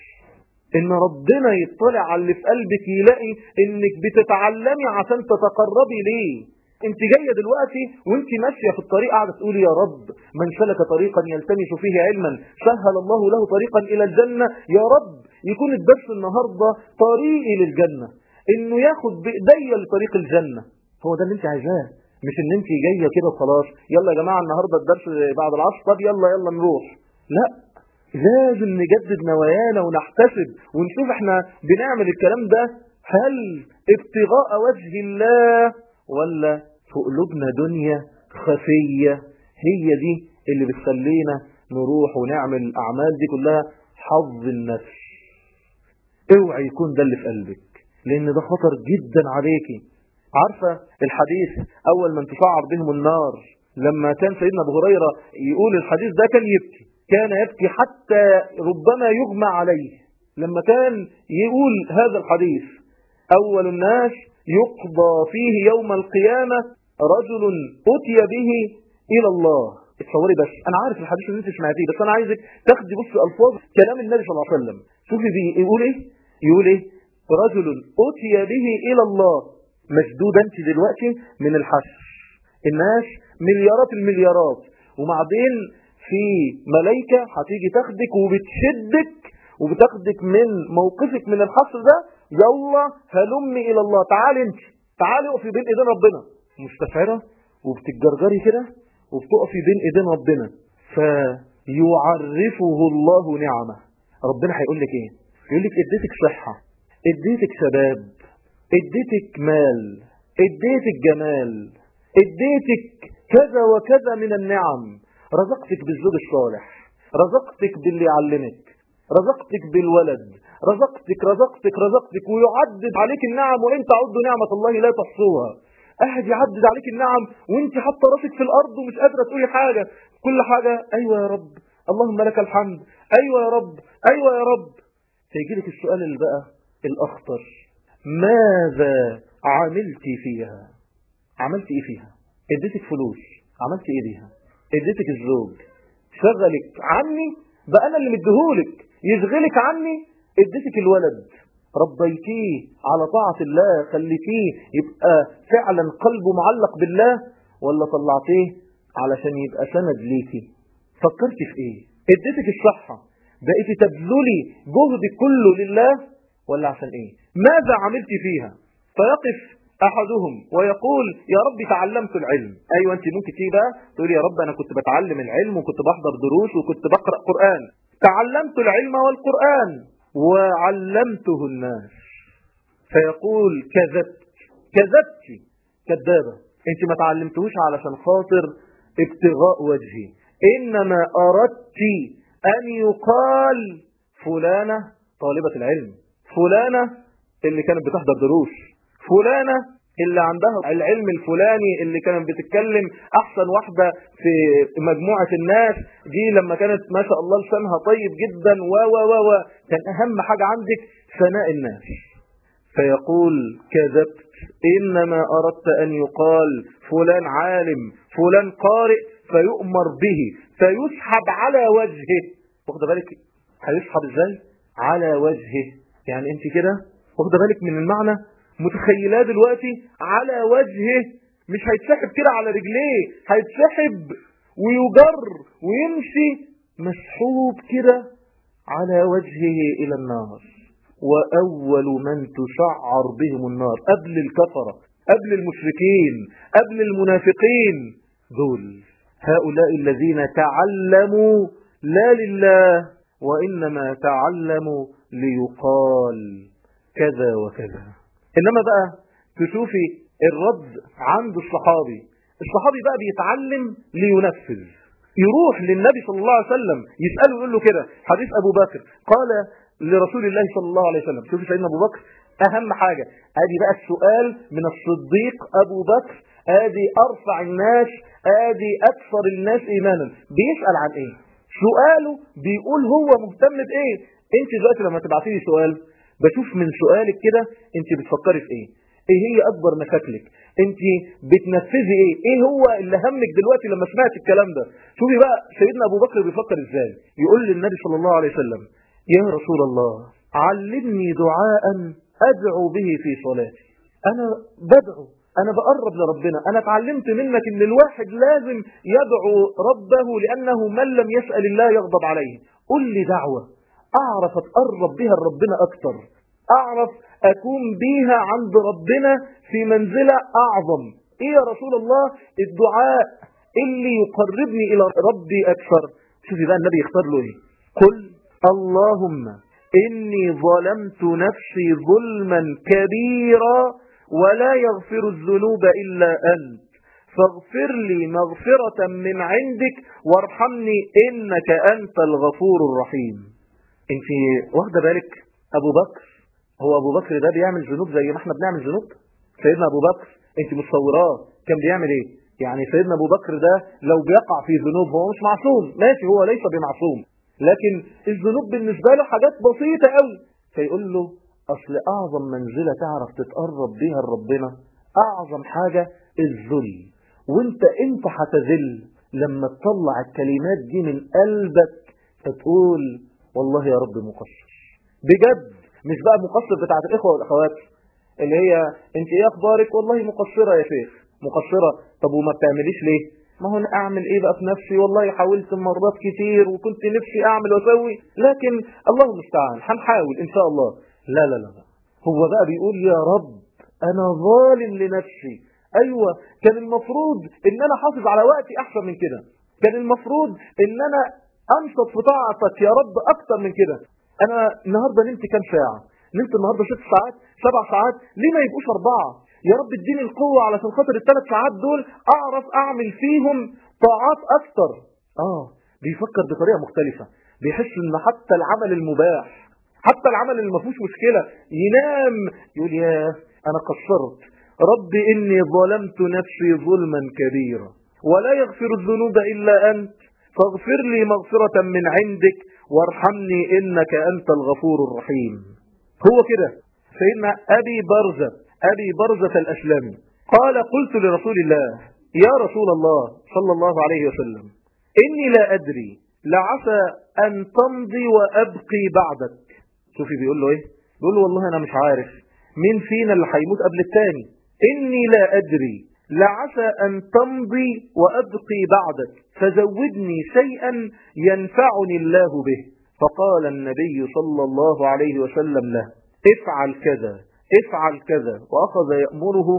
ان ربنا يطلع على اللي في قلبك يلاقي انك بتتعلمي عشان تتقربي ليه انت جاية دلوقتي وانت ماشية في الطريق قاعدة تقولي يا رب من سلك طريقا يلتمس فيه علما سهل الله له طريقا الى الجنة يا رب يكون الدرس النهاردة طريقي للجنة انه ياخد بايديا لطريق الجنة هو ده اللي انت عايزاه مش ان انت جاية كده وخلاص يلا يا جماعة النهاردة الدرس بعد العصر طب يلا يلا نروح لا لازم نجدد نوايانا ونحتسب ونشوف احنا بنعمل الكلام ده هل ابتغاء وجه الله ولا في قلوبنا دنيا خفية هي دي اللي بتخلينا نروح ونعمل الأعمال دي كلها حظ النفس اوعى يكون ده اللي في قلبك لأن ده خطر جدا عليكي عارفة الحديث أول من تشعر بهم النار لما كان سيدنا أبو هريرة يقول الحديث ده كان يبكي كان يبكي حتى ربما يغمى عليه لما كان يقول هذا الحديث أول الناس يقضى فيه يوم القيامة رجل أتي به إلى الله اتصوري بس أنا عارف الحديث اللي انت سمعتيه بس أنا عايزك تاخدي بص ألفاظ كلام النبي صلى الله عليه وسلم شوفي بيقول إيه يقول إيه رجل أتي به إلى الله مشدود أنت دلوقتي من الحشر الناس مليارات المليارات وبعدين في ملايكة هتيجي تاخدك وبتشدك وبتاخدك من موقفك من الحصر ده يلا هلمي إلى الله تعالي انت تعالي اقفي بين ايدين ربنا مستشعرة وبتتجرجري كده وبتقفي بين ايدين ربنا فيعرفه الله نعمه ربنا هيقول لك ايه يقول لك اديتك صحة اديتك شباب اديتك مال اديتك جمال اديتك كذا وكذا من النعم رزقتك بالزوج الصالح رزقتك باللي يعلمك رزقتك بالولد رزقتك رزقتك رزقتك ويعدد عليك النعم وانت تعدوا نعمة الله لا تحصوها قاعد يعدد عليك النعم وانت حاطه راسك في الارض ومش قادره تقولي حاجه كل حاجه ايوه يا رب اللهم لك الحمد ايوه يا رب ايوه يا رب فيجي لك السؤال اللي بقى الاخطر ماذا عملت فيها عملت ايه فيها اديتك فلوس عملت ايه بيها اديتك الزوج شغلك عني بقى انا اللي مديهولك يشغلك عني اديتك الولد ربيتيه على طاعة الله خليتيه يبقى فعلا قلبه معلق بالله ولا طلعتيه علشان يبقى سند ليكي فكرت في ايه اديتك الصحة بقيتي تبذلي جهدك كله لله ولا عشان ايه ماذا عملت فيها فيقف احدهم ويقول يا رب تعلمت العلم ايوه انت ممكن تيجي بقى تقول يا رب انا كنت بتعلم العلم وكنت بحضر دروس وكنت بقرا قران تعلمت العلم والقران وعلمته الناس فيقول كذبت كذبت كذابه انت ما تعلمتهوش علشان خاطر ابتغاء وجهي انما اردت ان يقال فلانه طالبه العلم فلانه اللي كانت بتحضر دروس فلانة اللي عندها العلم الفلاني اللي كانت بتتكلم احسن واحدة في مجموعة الناس دي لما كانت ما شاء الله لسانها طيب جدا و و و و كان اهم حاجة عندك ثناء الناس فيقول كذبت انما اردت ان يقال فلان عالم فلان قارئ فيؤمر به فيسحب على وجهه واخد بالك هيسحب ازاي على وجهه يعني انت كده واخد بالك من المعنى متخيلاه دلوقتي على وجهه مش هيتسحب كده على رجليه هيتسحب ويجر ويمشي مسحوب كده على وجهه إلى النار وأول من تشعر بهم النار قبل الكفرة قبل المشركين قبل المنافقين دول هؤلاء الذين تعلموا لا لله وإنما تعلموا ليقال كذا وكذا إنما بقى تشوفي الرد عند الصحابي الصحابي بقى بيتعلم لينفذ يروح للنبي صلى الله عليه وسلم يسأله يقول له كده حديث أبو بكر قال لرسول الله صلى الله عليه وسلم شوف سيدنا أبو بكر أهم حاجة ادي بقى السؤال من الصديق أبو بكر ادي أرفع الناس ادي أكثر الناس إيمانا بيسأل عن إيه سؤاله بيقول هو مهتم بإيه انت دلوقتي لما تبعتي لي سؤال بشوف من سؤالك كده انت بتفكري في ايه ايه هي اكبر مشاكلك انت بتنفذي ايه ايه هو اللي همك دلوقتي لما سمعت الكلام ده شوفي بقى سيدنا ابو بكر بيفكر ازاي يقول للنبي صلى الله عليه وسلم يا رسول الله علمني دعاء ادعو به في صلاتي انا بدعو انا بقرب لربنا انا اتعلمت منك ان الواحد لازم يدعو ربه لانه من لم يسأل الله يغضب عليه قل لي دعوة اعرف اتقرب بها لربنا اكتر اعرف اكون بيها عند ربنا في منزلة اعظم ايه يا رسول الله الدعاء اللي يقربني الى ربي اكثر شوفي بقى النبي يختار له ايه قل اللهم إني ظلمت نفسي ظلما كبيرا ولا يغفر الذنوب إلا أنت فاغفر لي مغفرة من عندك وارحمني إنك أنت الغفور الرحيم انت واخدة بالك أبو بكر هو أبو بكر ده بيعمل ذنوب زي ما احنا بنعمل ذنوب سيدنا أبو بكر انت متصوراه كان بيعمل ايه يعني سيدنا أبو بكر ده لو بيقع في ذنوب هو مش معصوم ماشي هو ليس بمعصوم لكن الذنوب بالنسبة له حاجات بسيطة قوي فيقول له أصل أعظم منزلة تعرف تتقرب بيها لربنا أعظم حاجة الذل وانت انت هتذل لما تطلع الكلمات دي من قلبك فتقول والله يا رب مقصر بجد مش بقى مقصر بتاعت الإخوة والأخوات اللي هي انت ايه اخبارك والله مقصرة يا شيخ مقصرة طب وما بتعمليش ليه ما هو انا اعمل ايه بقى في نفسي والله حاولت مرات كتير وكنت نفسي اعمل واسوي لكن الله المستعان هنحاول ان شاء الله لا لا لا هو بقى بيقول يا رب انا ظالم لنفسي ايوه كان المفروض ان انا حافظ على وقتي احسن من كده كان المفروض ان انا انشط في طاعتك يا رب اكتر من كده انا النهارده نمت كام ساعه نمت النهارده ست ساعات سبع ساعات ليه ما يبقوش اربعه يا رب اديني القوه علشان خاطر الثلاث ساعات دول اعرف اعمل فيهم طاعات اكتر اه بيفكر بطريقه مختلفه بيحس ان حتى العمل المباح حتى العمل اللي ما فيهوش مشكله ينام يقول يا انا قصرت رب إني ظلمت نفسي ظلما كبيرا ولا يغفر الذنوب إلا أنت فاغفر لي مغفرة من عندك وارحمني إنك أنت الغفور الرحيم هو كده سيدنا أبي برزة أبي برزة الأسلامي قال قلت لرسول الله يا رسول الله صلى الله عليه وسلم إني لا أدري لعسى أن تمضي وأبقي بعدك شوفي بيقول له إيه بيقول له والله أنا مش عارف مين فينا اللي هيموت قبل التاني إني لا أدري لعسى أن تمضي وأبقي بعدك فزودني شيئا ينفعني الله به فقال النبي صلى الله عليه وسلم له افعل كذا افعل كذا وأخذ يأمره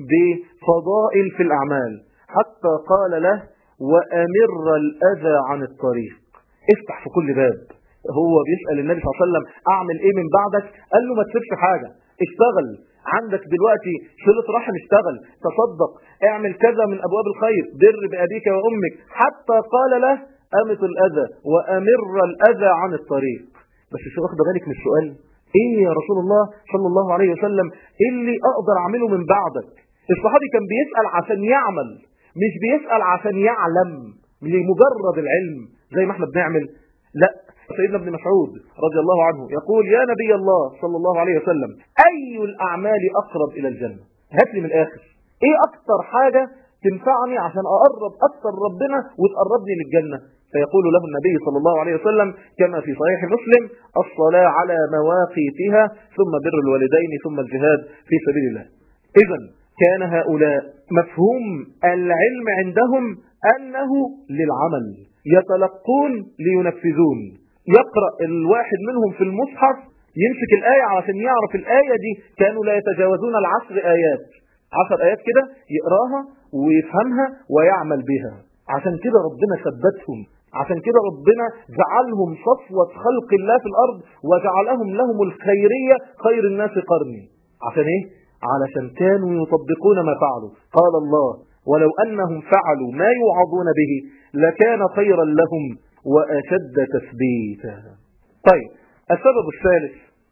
بفضائل في الأعمال حتى قال له وأمر الأذى عن الطريق افتح في كل باب هو بيسأل النبي صلى الله عليه وسلم أعمل إيه من بعدك قال له ما تسيبش حاجة اشتغل عندك دلوقتي صلة رحم اشتغل تصدق اعمل كذا من أبواب الخير بر بأبيك وأمك حتى قال له أمت الأذى وأمر الأذى عن الطريق بس شو واخد بالك من السؤال ايه يا رسول الله صلى الله عليه وسلم ايه اللي اقدر اعمله من بعدك الصحابي كان بيسأل عشان يعمل مش بيسأل عشان يعلم لمجرد العلم زي ما احنا بنعمل لا سيدنا ابن مسعود رضي الله عنه يقول يا نبي الله صلى الله عليه وسلم أي الأعمال أقرب إلى الجنة هات لي من الآخر إيه أكتر حاجة تنفعني عشان أقرب أكتر ربنا وتقربني للجنة فيقول له النبي صلى الله عليه وسلم كما في صحيح مسلم الصلاة على مواقيتها ثم بر الوالدين ثم الجهاد في سبيل الله إذا كان هؤلاء مفهوم العلم عندهم أنه للعمل يتلقون لينفذون يقرأ الواحد منهم في المصحف يمسك الآية عشان يعرف الآية دي كانوا لا يتجاوزون العشر آيات عشر آيات كده يقراها ويفهمها ويعمل بها عشان كده ربنا ثبتهم عشان كده ربنا جعلهم صفوة خلق الله في الأرض وجعلهم لهم الخيرية خير الناس قرني عشان ايه؟ علشان كانوا يطبقون ما فعلوا قال الله ولو أنهم فعلوا ما يوعظون به لكان خيرا لهم وأشد تثبيتا طيب السبب الثالث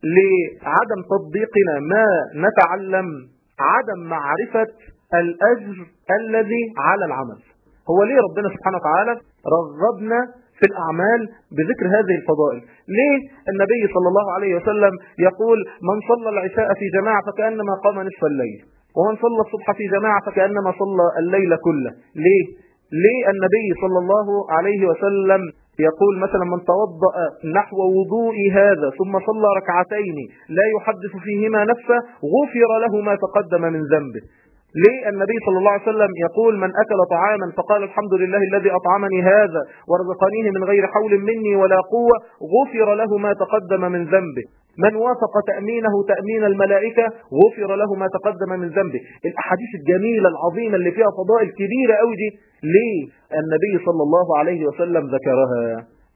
لعدم تطبيقنا ما نتعلم عدم معرفة الأجر الذي على العمل هو ليه ربنا سبحانه وتعالى رغبنا في الأعمال بذكر هذه الفضائل ليه النبي صلى الله عليه وسلم يقول من صلى العشاء في جماعة فكأنما قام نصف الليل ومن صلى الصبح في جماعة فكأنما صلى الليل كله ليه ليه النبي صلى الله عليه وسلم يقول مثلا من توضأ نحو وضوء هذا ثم صلى ركعتين لا يحدث فيهما نفسه غفر له ما تقدم من ذنبه ليه النبي صلى الله عليه وسلم يقول من أكل طعاما فقال الحمد لله الذي أطعمني هذا ورزقنيه من غير حول مني ولا قوة غفر له ما تقدم من ذنبه من وافق تأمينه تأمين الملائكة غفر له ما تقدم من ذنبه الأحاديث الجميلة العظيمة اللي فيها فضائل كبيرة قوي دي ليه النبي صلى الله عليه وسلم ذكرها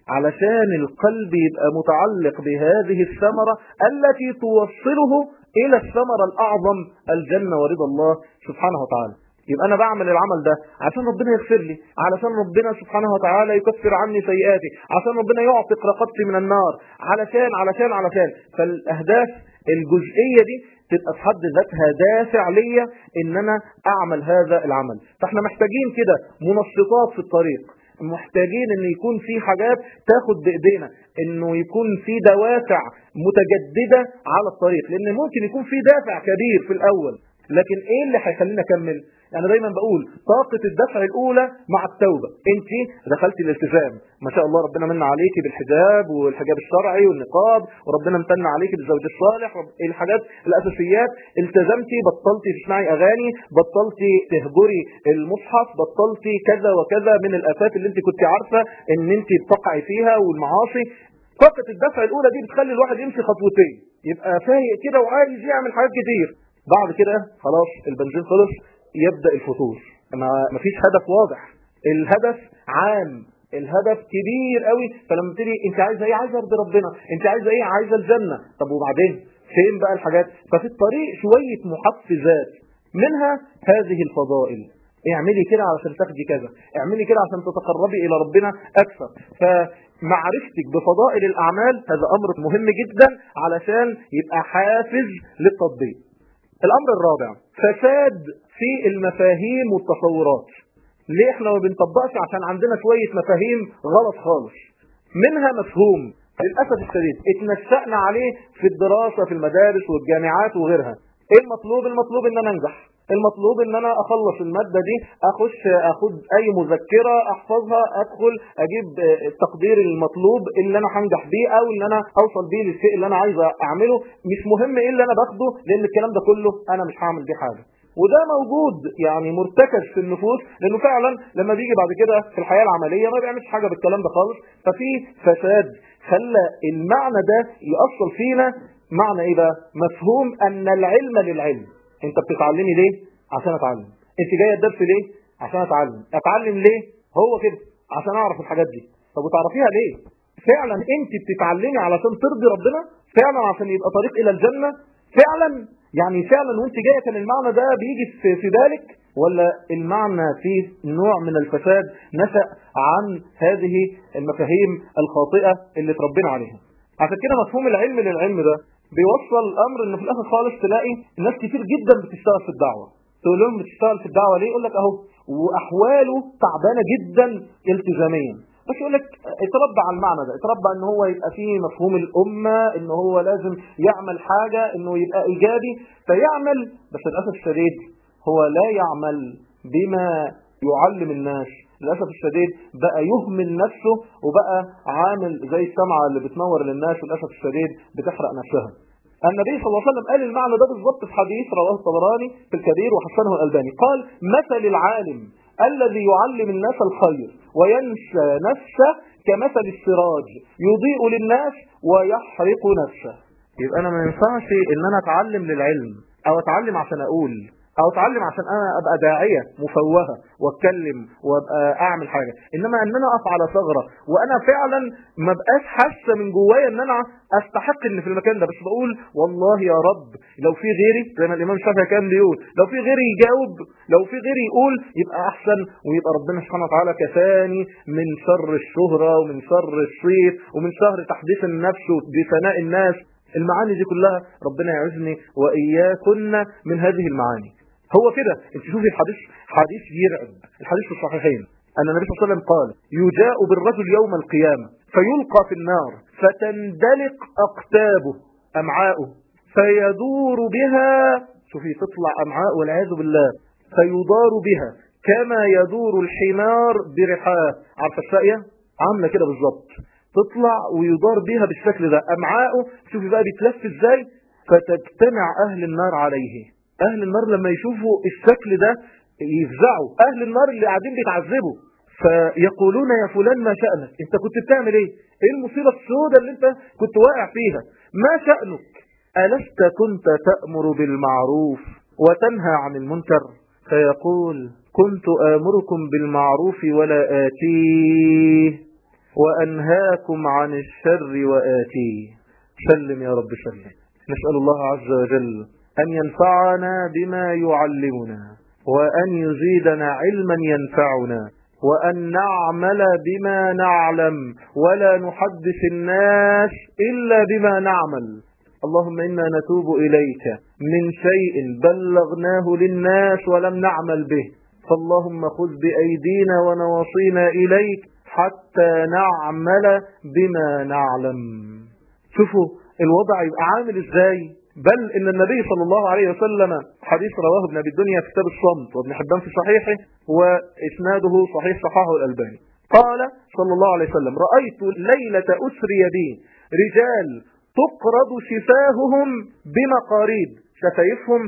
علشان القلب يبقى متعلق بهذه الثمرة التي توصله إلى الثمرة الأعظم الجنة ورضا الله سبحانه وتعالى يبقى أنا بعمل العمل ده عشان ربنا يغفر لي علشان ربنا سبحانه وتعالى يكفر عني سيئاتي عشان ربنا يعتق رقبتي من النار علشان علشان علشان فالأهداف الجزئية دي تبقى في حد ذاتها دافع ليا ان انا اعمل هذا العمل فاحنا محتاجين كده منشطات في الطريق محتاجين ان يكون في حاجات تاخد بايدينا انه يكون في دوافع متجددة على الطريق لان ممكن يكون في دافع كبير في الاول لكن ايه اللي هيخلينا اكمل انا دايما بقول طاقة الدفع الاولى مع التوبة انت دخلتي الالتزام ما شاء الله ربنا من عليكي بالحجاب والحجاب الشرعي والنقاب وربنا امتن عليكي بالزوج الصالح الحاجات الاساسيات التزمتي بطلتي تسمعي اغاني بطلتي تهجري المصحف بطلتي كذا وكذا من الافات اللي انت كنت عارفة ان انت بتقعي فيها والمعاصي طاقة الدفع الاولى دي بتخلي الواحد يمشي خطوتين يبقى فايق كده وعايز يعمل حاجات كتير بعد كده خلاص البنزين خلص يبدأ الفتور ما فيش هدف واضح الهدف عام الهدف كبير قوي فلما تيجي انت عايزه ايه عايزه ارضي ربنا انت عايزه ايه عايزه الجنه طب وبعدين فين بقى الحاجات ففي الطريق شويه محفزات منها هذه الفضائل اعملي كده علشان تاخدي كذا اعملي كده عشان تتقربي الى ربنا اكثر فمعرفتك بفضائل الاعمال هذا امر مهم جدا علشان يبقى حافز للتطبيق الامر الرابع فساد في المفاهيم والتصورات ليه احنا ما بنطبقش عشان عندنا شوية مفاهيم غلط خالص منها مفهوم للأسف الشديد اتنشأنا عليه في الدراسة في المدارس والجامعات وغيرها ايه المطلوب المطلوب ان انا انجح المطلوب ان انا اخلص المادة دي اخش اخد اي مذكرة احفظها ادخل اجيب التقدير المطلوب اللي انا هنجح بيه او ان انا اوصل بيه للشيء اللي انا عايز اعمله مش مهم ايه اللي انا باخده لان الكلام ده كله انا مش هعمل بيه حاجة وده موجود يعني مرتكز في النفوس لانه فعلا لما بيجي بعد كده في الحياة العملية ما بيعملش حاجة بالكلام ده خالص ففي فساد خلى المعنى ده يأصل فينا معنى ايه بقى مفهوم ان العلم للعلم انت بتتعلمي ليه عشان اتعلم انت جايه الدرس ليه عشان اتعلم اتعلم ليه هو كده عشان اعرف الحاجات دي طب وتعرفيها ليه فعلا انت بتتعلمي علشان ترضي ربنا فعلا عشان يبقى طريق الى الجنة فعلا يعني فعلا وانت جايه كان المعنى ده بيجي في, في بالك ولا المعنى فيه نوع من الفساد نشأ عن هذه المفاهيم الخاطئة اللي تربينا عليها عشان كده مفهوم العلم للعلم ده بيوصل الامر ان في الاخر خالص تلاقي ناس كتير جدا بتشتغل في الدعوة تقول لهم بتشتغل في الدعوة ليه يقول لك اهو واحواله تعبانة جدا التزاميا بس يقول لك اتربى على المعنى ده اتربى ان هو يبقى فيه مفهوم الامة ان هو لازم يعمل حاجة انه يبقى ايجابي فيعمل بس للاسف الشديد هو لا يعمل بما يعلم الناس للأسف الشديد بقى يهمل نفسه وبقى عامل زي السمعة اللي بتنور للناس للأسف الشديد بتحرق نفسها النبي صلى الله عليه وسلم قال المعنى ده بالضبط في حديث رواه الطبراني في الكبير وحسنه الألباني قال مثل العالم الذي يعلم الناس الخير وينسى نفسه كمثل السراج يضيء للناس ويحرق نفسه يبقى أنا ما ينفعش إن أنا أتعلم للعلم أو أتعلم عشان أقول او اتعلم عشان انا ابقى داعية مفوهة واتكلم وابقى اعمل حاجة انما ان انا اقف على ثغرة وانا فعلا ما بقاش حاسة من جوايا ان انا استحق ان في المكان ده بس بقول والله يا رب لو في غيري زي ما الامام الشافعي كان بيقول لو في غيري يجاوب لو في غيري يقول يبقى احسن ويبقى ربنا سبحانه وتعالى كفاني من شر الشهرة ومن شر الصيت ومن شهر تحديث النفس بثناء الناس المعاني دي كلها ربنا يعزني وإياكن من هذه المعاني هو كده انت شوفي الحديث حديث يرعب الحديث في الصحيحين أن النبي صلى الله عليه وسلم قال يجاء بالرجل يوم القيامة فيلقى في النار فتندلق أقتابه أمعاؤه فيدور بها شوفي تطلع أمعاء والعياذ بالله فيدار بها كما يدور الحمار برحاه عارفة الساقية عاملة كده بالظبط تطلع ويدار بها بالشكل ده أمعاؤه شوفي بقى بيتلف ازاي فتجتمع أهل النار عليه اهل النار لما يشوفوا الشكل ده يفزعوا اهل النار اللي قاعدين بيتعذبوا فيقولون يا فلان ما شأنك انت كنت بتعمل ايه ايه المصيبة السوداء اللي انت كنت واقع فيها ما شأنك ألست كنت تأمر بالمعروف وتنهى عن المنكر فيقول كنت آمركم بالمعروف ولا آتيه وأنهاكم عن الشر وآتيه سلم يا رب سلم نسأل الله عز وجل أن ينفعنا بما يعلمنا وأن يزيدنا علما ينفعنا وأن نعمل بما نعلم ولا نحدث الناس إلا بما نعمل اللهم إنا نتوب إليك من شيء بلغناه للناس ولم نعمل به فاللهم خذ بأيدينا ونواصينا إليك حتى نعمل بما نعلم شوفوا الوضع يبقى عامل ازاي بل ان النبي صلى الله عليه وسلم حديث رواه ابن ابي الدنيا في كتاب الصمت وابن حبان في صحيحه واسناده صحيح صححه الالباني قال صلى الله عليه وسلم رأيت ليلة أسري بي رجال تقرض شفاههم بمقاريد شفايفهم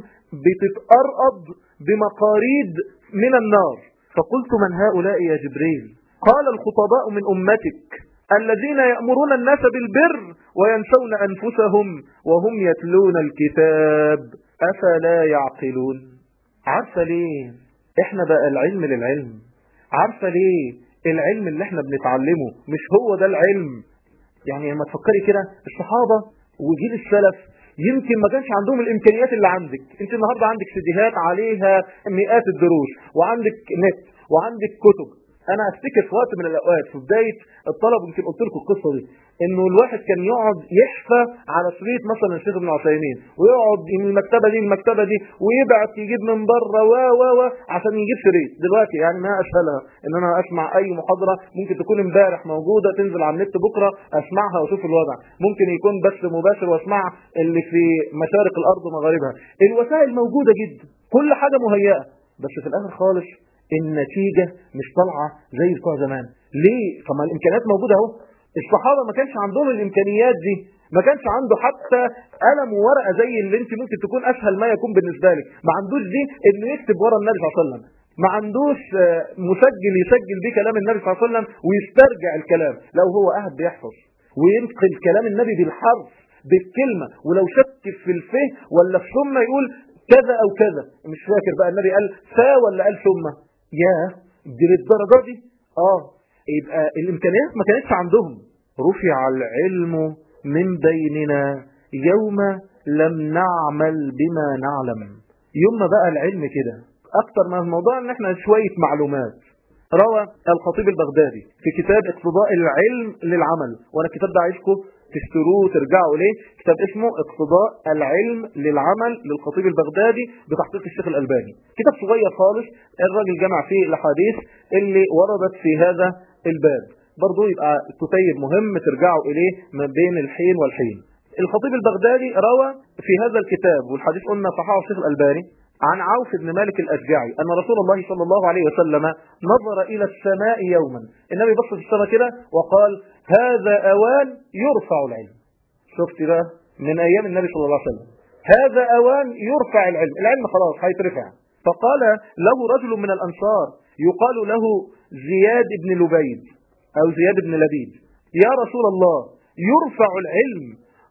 بتتقرض بمقاريد من النار فقلت من هؤلاء يا جبريل قال الخطباء من أمتك الذين يأمرون الناس بالبر وينسون أنفسهم وهم يتلون الكتاب أفلا يعقلون عارفة ليه احنا بقى العلم للعلم عارفة ليه العلم اللي احنا بنتعلمه مش هو ده العلم يعني لما تفكري كده الصحابة وجيل السلف يمكن ما كانش عندهم الامكانيات اللي عندك انت النهارده عندك سيديهات عليها مئات الدروس وعندك نت وعندك كتب انا افتكر في وقت من الاوقات في بدايه الطلب يمكن قلت لكم القصه دي انه الواحد كان يقعد يحفى على شريط مثلا الشيخ ابن عثيمين ويقعد من المكتبه دي المكتبه دي ويبعت يجيب من بره و و و عشان يجيب شريط دلوقتي يعني ما اسهلها ان انا اسمع اي محاضره ممكن تكون امبارح موجوده تنزل على النت بكره اسمعها واشوف الوضع ممكن يكون بث مباشر واسمع اللي في مشارق الارض ومغاربها الوسائل موجوده جدا كل حاجه مهيئه بس في الاخر خالص النتيجة مش طالعة زي بتوع زمان ليه؟ فما الإمكانيات موجودة اهو الصحابة ما كانش عندهم الإمكانيات دي ما كانش عنده حتى قلم وورقة زي اللي انت ممكن تكون أسهل ما يكون بالنسبة لك ما عندوش دي انه يكتب ورا النبي صلى الله عليه وسلم ما عندوش مسجل يسجل بيه كلام النبي صلى الله عليه وسلم ويسترجع الكلام لو هو قاعد بيحفظ وينقل كلام النبي بالحرف بالكلمة ولو شك في الفه ولا في ثم يقول كذا أو كذا مش فاكر بقى النبي قال فا ولا قال ثم يا دي للدرجة دي اه يبقى الامكانيات ما كانتش عندهم رفع العلم من بيننا يوم لم نعمل بما نعلم يوم ما بقى العلم كده اكتر من الموضوع ان احنا شوية معلومات روى الخطيب البغدادي في كتاب اقتضاء العلم للعمل وانا الكتاب ده عايزكم تشتروه وترجعوا اليه كتاب اسمه اقتضاء العلم للعمل للخطيب البغدادي بتحقيق الشيخ الألباني كتاب صغير خالص الراجل جمع فيه الاحاديث اللي وردت في هذا الباب برضو يبقى كتيب مهم ترجعوا اليه ما بين الحين والحين الخطيب البغدادي روى في هذا الكتاب والحديث قلنا صححه الشيخ الألباني عن عوف بن مالك الأشجعي أن رسول الله صلى الله عليه وسلم نظر إلى السماء يوما النبي بص في السماء كده وقال هذا أوان يرفع العلم شفت بقى من أيام النبي صلى الله عليه وسلم هذا أوان يرفع العلم العلم خلاص هيترفع فقال له رجل من الأنصار يقال له زياد بن لبيد أو زياد بن لبيد يا رسول الله يرفع العلم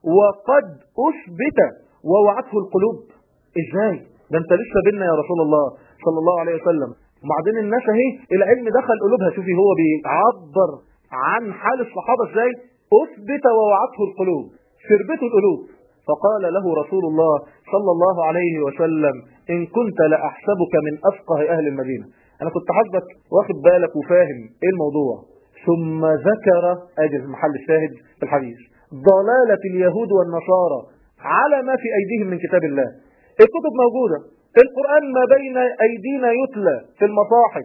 وقد أثبت ووعته القلوب إزاي ده انت لسه بينا يا رسول الله صلى الله عليه وسلم وبعدين الناس اهي العلم دخل قلوبها شوفي هو بيعبر عن حال الصحابة ازاي اثبت ووعته القلوب شربته القلوب فقال له رسول الله صلى الله عليه وسلم ان كنت لأحسبك من افقه اهل المدينة انا كنت حاسبك واخد بالك وفاهم ايه الموضوع ثم ذكر اجل محل الشاهد في الحديث ضلالة اليهود والنصارى على ما في ايديهم من كتاب الله الكتب موجودة القرآن ما بين أيدينا يتلى في المصاحف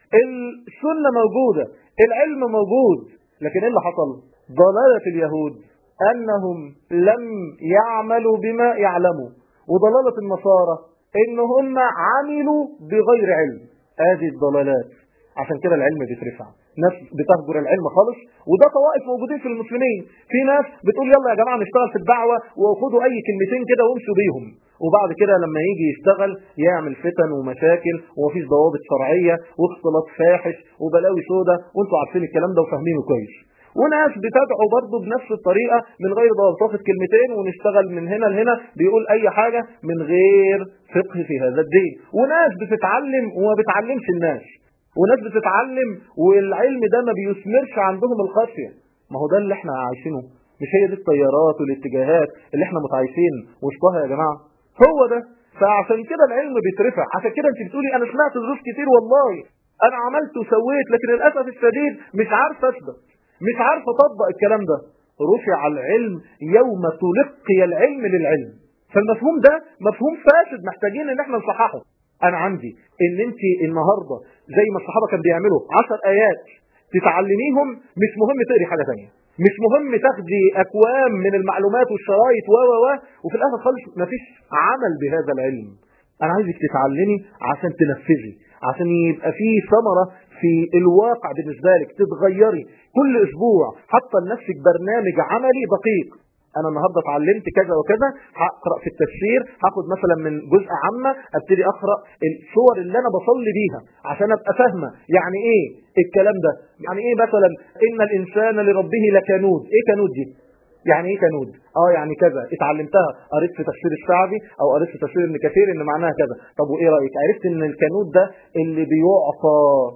السنة موجودة العلم موجود لكن ايه اللي حصل ضلالة اليهود أنهم لم يعملوا بما يعلموا وضلالة النصارى إن هم عملوا بغير علم هذه الضلالات عشان كده العلم بيترفع ناس بتهجر العلم خالص وده طوائف موجودين في المسلمين في ناس بتقول يلا يا جماعة نشتغل في الدعوة وخدوا أي كلمتين كده وامشوا بيهم وبعد كده لما يجي يشتغل يعمل فتن ومشاكل ومفيش ضوابط شرعية واختلاط فاحش وبلاوي سودة وانتوا عارفين الكلام ده وفاهمينه كويس وناس بتدعو برضه بنفس الطريقة من غير ضوابط كلمتين ونشتغل من هنا لهنا بيقول أي حاجة من غير فقه في هذا الدين وناس بتتعلم وما بتعلمش الناس وناس بتتعلم والعلم ده ما بيثمرش عندهم الخشية ما هو ده اللي احنا عايشينه مش هي دي التيارات والاتجاهات اللي احنا متعايشين وسطها يا جماعة هو ده فعشان كده العلم بيترفع عشان كده انت بتقولي انا سمعت دروس كتير والله انا عملت وسويت لكن للاسف الشديد مش عارف اثبت مش عارف اطبق الكلام ده رفع العلم يوم تلقي العلم للعلم فالمفهوم ده مفهوم فاسد محتاجين ان احنا نصححه انا عندي ان انت النهارده زي ما الصحابه كانوا بيعملوا 10 ايات تتعلميهم مش مهم تقري حاجه ثانيه مش مهم تاخدي اكوام من المعلومات والشرايط و و وفي الاخر خالص مفيش عمل بهذا العلم انا عايزك تتعلمي عشان تنفذي عشان يبقى في ثمرة في الواقع بالنسبة لك تتغيري كل اسبوع حتى لنفسك برنامج عملي دقيق انا النهارده اتعلمت كذا وكذا هقرا في التفسير هاخد مثلا من جزء عامه ابتدي اقرا الصور اللي انا بصلي بيها عشان ابقى فاهمه يعني ايه الكلام ده يعني ايه مثلا ان الانسان لربه لكنود ايه كنود دي يعني ايه كنود اه يعني كذا اتعلمتها قريت في تفسير الشعبي او قريت في تفسير ابن كثير ان معناها كذا طب وايه رايك عرفت ان الكنود ده اللي بيعطى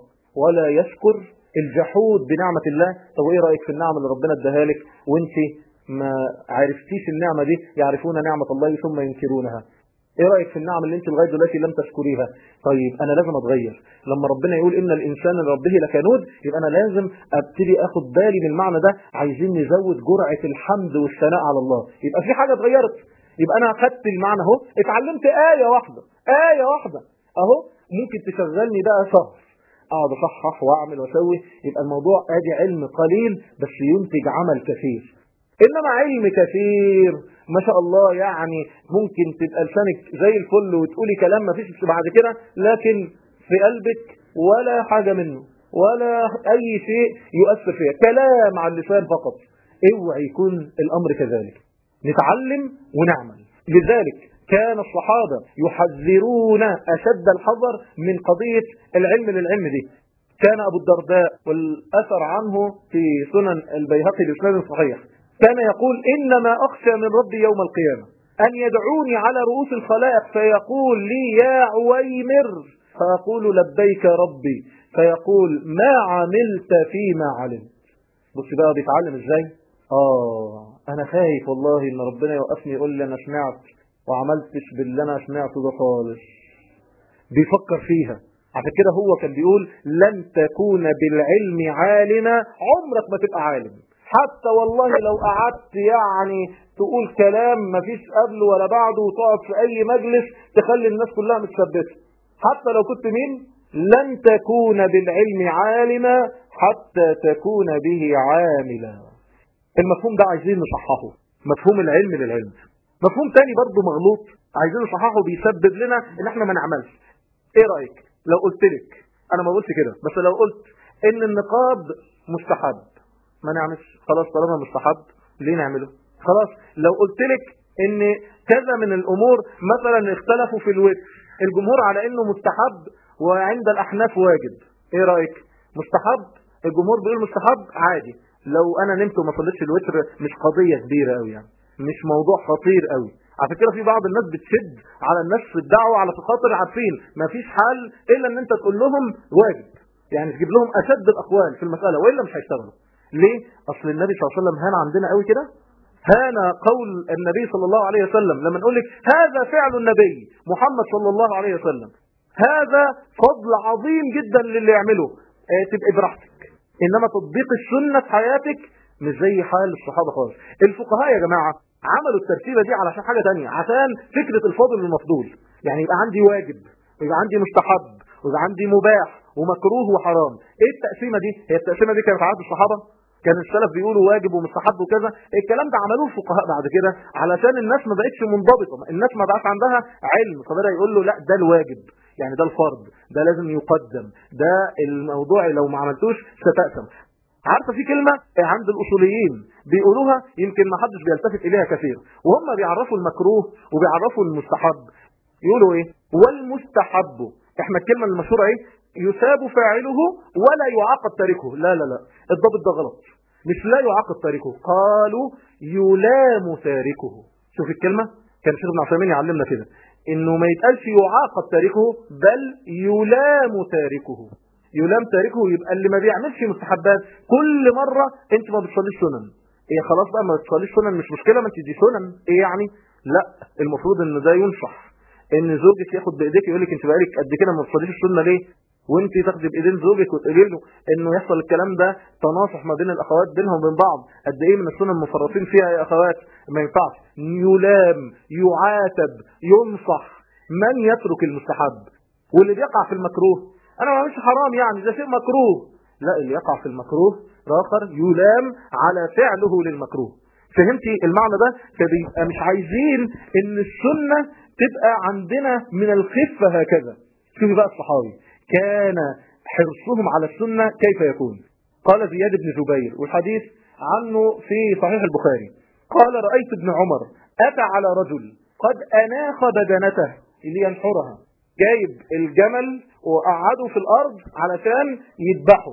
ولا يشكر الجحود بنعمة الله طب وايه رأيك في النعمة اللي ربنا اداها لك وانت ما عرفتيش النعمة دي يعرفون نعمة الله ثم ينكرونها ايه رأيك في النعم اللي انت لغاية دلوقتي لم تشكريها طيب انا لازم اتغير لما ربنا يقول ان الانسان لربه لكنود يبقى انا لازم ابتدي اخد بالي من المعنى ده عايزين نزود جرعة الحمد والثناء على الله يبقى في حاجة اتغيرت يبقى انا اخدت المعنى اهو اتعلمت آية واحدة آية واحدة اهو ممكن تشغلني بقى شهر اقعد اصحح واعمل واسوي يبقى الموضوع ادي علم قليل بس ينتج عمل كثير انما علم كثير ما شاء الله يعني ممكن تبقى لسانك زي الفل وتقولي كلام ما فيش بعد كده لكن في قلبك ولا حاجة منه ولا اي شيء يؤثر فيها كلام على اللسان فقط اوعى يكون الامر كذلك نتعلم ونعمل لذلك كان الصحابة يحذرون أشد الحذر من قضية العلم للعلم دي كان أبو الدرداء والأثر عنه في سنن البيهقي بإسناد صحيح كان يقول إنما أخشى من ربي يوم القيامة أن يدعوني على رؤوس الخلائق فيقول لي يا عويمر فأقول لبيك ربي فيقول ما عملت فيما علمت بص بقى بيتعلم ازاي اه انا خايف والله ان ربنا يوقفني يقول لي انا سمعت وعملتش باللي انا سمعته ده خالص بيفكر فيها عشان كده هو كان بيقول لن تكون بالعلم عالما عمرك ما تبقى عالم حتى والله لو قعدت يعني تقول كلام مفيش قبله ولا بعده وتقعد في اي مجلس تخلي الناس كلها متثبته حتى لو كنت مين لن تكون بالعلم عالما حتى تكون به عاملا المفهوم ده عايزين نصححه مفهوم العلم للعلم مفهوم تاني برضه مغلوط عايزين نصححه بيسبب لنا ان احنا ما نعملش ايه رايك لو قلت لك انا ما بقولش كده بس لو قلت ان النقاب مستحب ما نعملش خلاص طالما مستحب ليه نعمله خلاص لو قلت لك ان كذا من الامور مثلا اختلفوا في الوتر الجمهور على انه مستحب وعند الاحناف واجب ايه رايك مستحب الجمهور بيقول مستحب عادي لو انا نمت وما صليتش الوتر مش قضيه كبيره قوي يعني مش موضوع خطير قوي عشان كده في بعض الناس بتشد على الناس في الدعوه على خاطر عارفين مفيش حل الا ان انت تقول لهم واجب يعني تجيب لهم اشد الاقوال في المساله والا مش هيشتغلوا ليه اصل النبي صلى الله عليه وسلم هان عندنا قوي كده هان قول النبي صلى الله عليه وسلم لما نقول لك هذا فعل النبي محمد صلى الله عليه وسلم هذا فضل عظيم جدا للي يعمله اه تبقى براحتك انما تطبيق السنه في حياتك مش زي حال الصحابه خالص الفقهاء يا جماعه عملوا الترتيبه دي علشان حاجه تانية عشان فكره الفاضل والمفضول يعني يبقى عندي واجب ويبقى عندي مستحب ويبقى عندي مباح ومكروه وحرام ايه التقسيمه دي هي التقسيمه دي كانت عهد الصحابه كان السلف بيقولوا واجب ومستحب وكذا الكلام ده عملوه الفقهاء بعد كده علشان الناس ما بقتش منضبطه الناس ما بقاش عندها علم فبدا يقول له لا ده الواجب يعني ده الفرض ده لازم يقدم ده الموضوع لو ما عملتوش ستأثم عارفه في كلمه عند الاصوليين بيقولوها يمكن ما حدش بيلتفت اليها كثير وهم بيعرفوا المكروه وبيعرفوا المستحب يقولوا ايه والمستحب احنا الكلمه المشهوره ايه يثاب فاعله ولا يعاقب تاركه لا لا لا الضابط ده غلط مش لا يعاقب تاركه قالوا يلام تاركه شوف الكلمه كان الشيخ ابن عثيمين يعلمنا كده انه ما يتقالش يعاقب تاركه بل يلام تاركه يلام تاركه يبقى اللي ما بيعملش مستحبات كل مرة انت ما بتصليش سنن ايه خلاص بقى ما بتصليش سنن مش مشكلة ما انت دي سنن ايه يعني لا المفروض ان ده ينصح ان زوجك ياخد بايديك يقول لك انت بقالك قد كده ما بتصليش السنه ليه وانت تاخدي بايدين زوجك وتقولي له انه يحصل الكلام ده تناصح ما بين الاخوات بينهم وبين بعض قد ايه من السنن مفرطين فيها يا اخوات ما ينفعش يلام يعاتب ينصح من يترك المستحب واللي بيقع في المكروه انا ما مش حرام يعني ده شيء مكروه لا اللي يقع في المكروه اخر يلام على فعله للمكروه فهمتي المعنى ده فبيبقى مش عايزين ان السنة تبقى عندنا من الخفة هكذا شوفي بقى الصحابي كان حرصهم على السنة كيف يكون قال زياد بن جبير والحديث عنه في صحيح البخاري قال رأيت ابن عمر أتى على رجل قد أناخ بدنته اللي ينحرها جايب الجمل وقعده في الأرض علشان يذبحه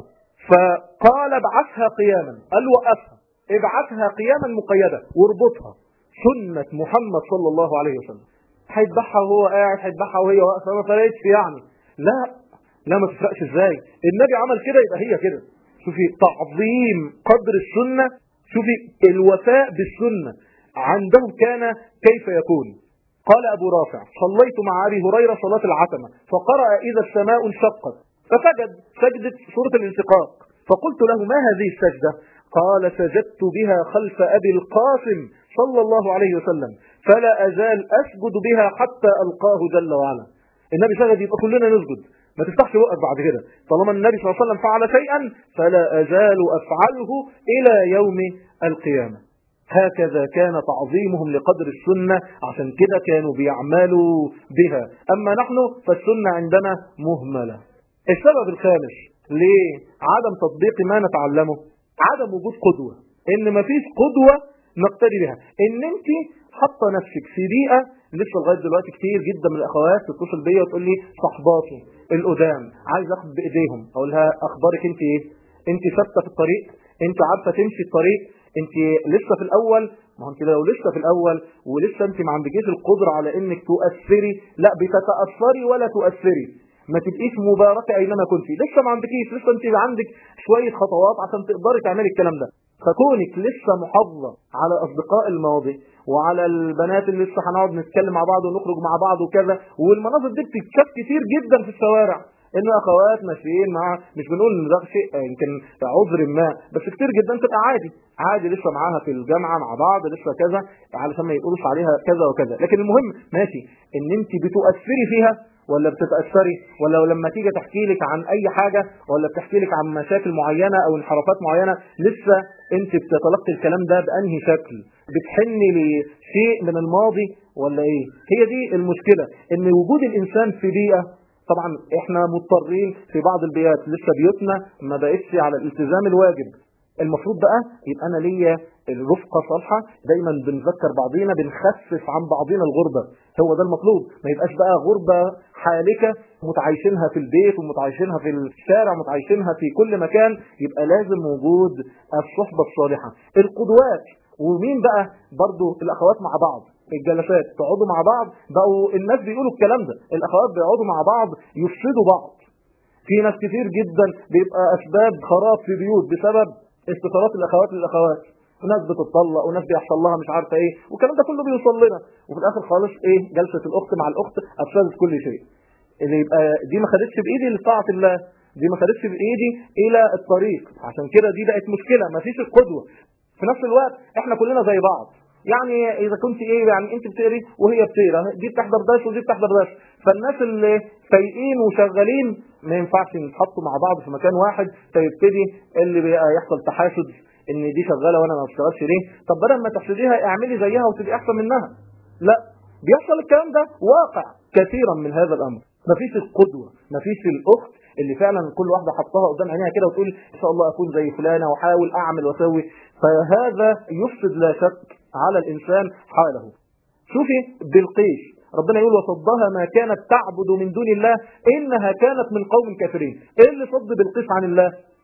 فقال ابعثها قياما قال وقفها ابعثها قياما مقيدة واربطها سنة محمد صلى الله عليه وسلم هيذبحها وهو قاعد هيذبحها وهي واقفة ما فرقتش يعني لا لا ما تفرقش ازاي النبي عمل كده يبقى هي كده شوفي تعظيم قدر السنة شوفي الوفاء بالسنة عندهم كان كيف يكون قال أبو رافع صليت مع أبي هريرة صلاة العتمة فقرأ إذا السماء انشقت فسجد سجدة سورة الانشقاق فقلت له ما هذه السجدة قال سجدت بها خلف أبي القاسم صلى الله عليه وسلم فلا أزال أسجد بها حتى ألقاه جل وعلا النبي سجد يبقى كلنا نسجد ما تفتحش بقك بعد كده طالما النبي صلى الله عليه وسلم فعل شيئا فلا أزال أفعله إلى يوم القيامة هكذا كان تعظيمهم لقدر السنة عشان كده كانوا بيعملوا بها أما نحن فالسنة عندنا مهملة السبب الخامس ليه عدم تطبيق ما نتعلمه عدم وجود قدوة ان مفيش قدوة نقتدي بها ان انت حاطه نفسك في بيئة لسه لغاية دلوقتي كتير جدا من الاخوات تتصل بيا وتقول لي صحباتي القدام عايز اخد بايديهم اقول لها اخبارك انت ايه انت ثابته في الطريق انت عارفه تمشي الطريق انت لسه في الاول ما انت لو لسه في الاول ولسه انت ما عندكيش القدره على انك تؤثري لا بتتاثري ولا تؤثري ما تبقيش مباركة أينما كنت لسه ما عندكيش لسه أنت عندك شوية خطوات عشان تقدري تعملي الكلام ده فكونك لسه محافظة على أصدقاء الماضي وعلى البنات اللي لسه هنقعد نتكلم مع بعض ونخرج مع بعض وكذا والمناظر دي بتتشاف كتير جدا في الشوارع ان اخوات ماشيين مع مش بنقول ان ده شيء يمكن عذر ما بس كتير جدا تبقى عادي عادي لسه معاها في الجامعه مع بعض لسه كذا علشان ما يقولوش عليها كذا وكذا لكن المهم ماشي ان انت بتؤثري فيها ولا بتتأثري ولا لما تيجي تحكي لك عن أي حاجة ولا بتحكي لك عن مشاكل معينة أو انحرافات معينة لسه أنت بتتلقي الكلام ده بأنهي شكل بتحني لشيء من الماضي ولا إيه هي دي المشكلة إن وجود الإنسان في بيئة طبعا احنا مضطرين في بعض البيئات لسه بيوتنا ما بقتش على الالتزام الواجب المفروض بقى يبقى انا ليا الرفقه صالحه دايما بنذكر بعضينا بنخفف عن بعضينا الغربه هو ده المطلوب ما يبقاش بقى غربه حالكه متعايشينها في البيت ومتعايشينها في الشارع متعايشينها في كل مكان يبقى لازم وجود الصحبه الصالحه القدوات ومين بقى برضو الاخوات مع بعض الجلسات تقعدوا مع بعض بقوا الناس بيقولوا الكلام ده الاخوات بيقعدوا مع بعض يفسدوا بعض في ناس كتير جدا بيبقى اسباب خراب في بيوت بسبب استفارات الاخوات للاخوات وناس بتطلق وناس بيحصل لها مش عارفه ايه والكلام ده كله بيوصل لنا وفي الاخر خالص ايه جلسه الاخت مع الاخت افسدت كل شيء اللي يبقى دي ما خدتش بايدي لطاعه الله دي ما خدتش بايدي الى الطريق عشان كده دي بقت مشكله ما فيش القدوه في نفس الوقت احنا كلنا زي بعض يعني اذا كنت ايه يعني انت بتقري وهي بتقرا دي بتحضر درس ودي بتحضر درس فالناس اللي فايقين وشغالين ما ينفعش نتحطوا مع بعض في مكان واحد فيبتدي اللي بقى يحصل تحاسد ان دي شغاله وانا ما بشتغلش ليه طب بدل ما تحسديها اعملي زيها وتبقي احسن منها لا بيحصل الكلام ده واقع كثيرا من هذا الامر مفيش القدوه مفيش الاخت اللي فعلا كل واحده حطها قدام عينيها كده وتقول ان شاء الله اكون زي فلانه واحاول اعمل واسوي فهذا يفسد لا شك على الإنسان حاله شوفي بالقيش ربنا يقول وصدها ما كانت تعبد من دون الله إنها كانت من قوم كافرين إيه اللي صد بالقيش عن الله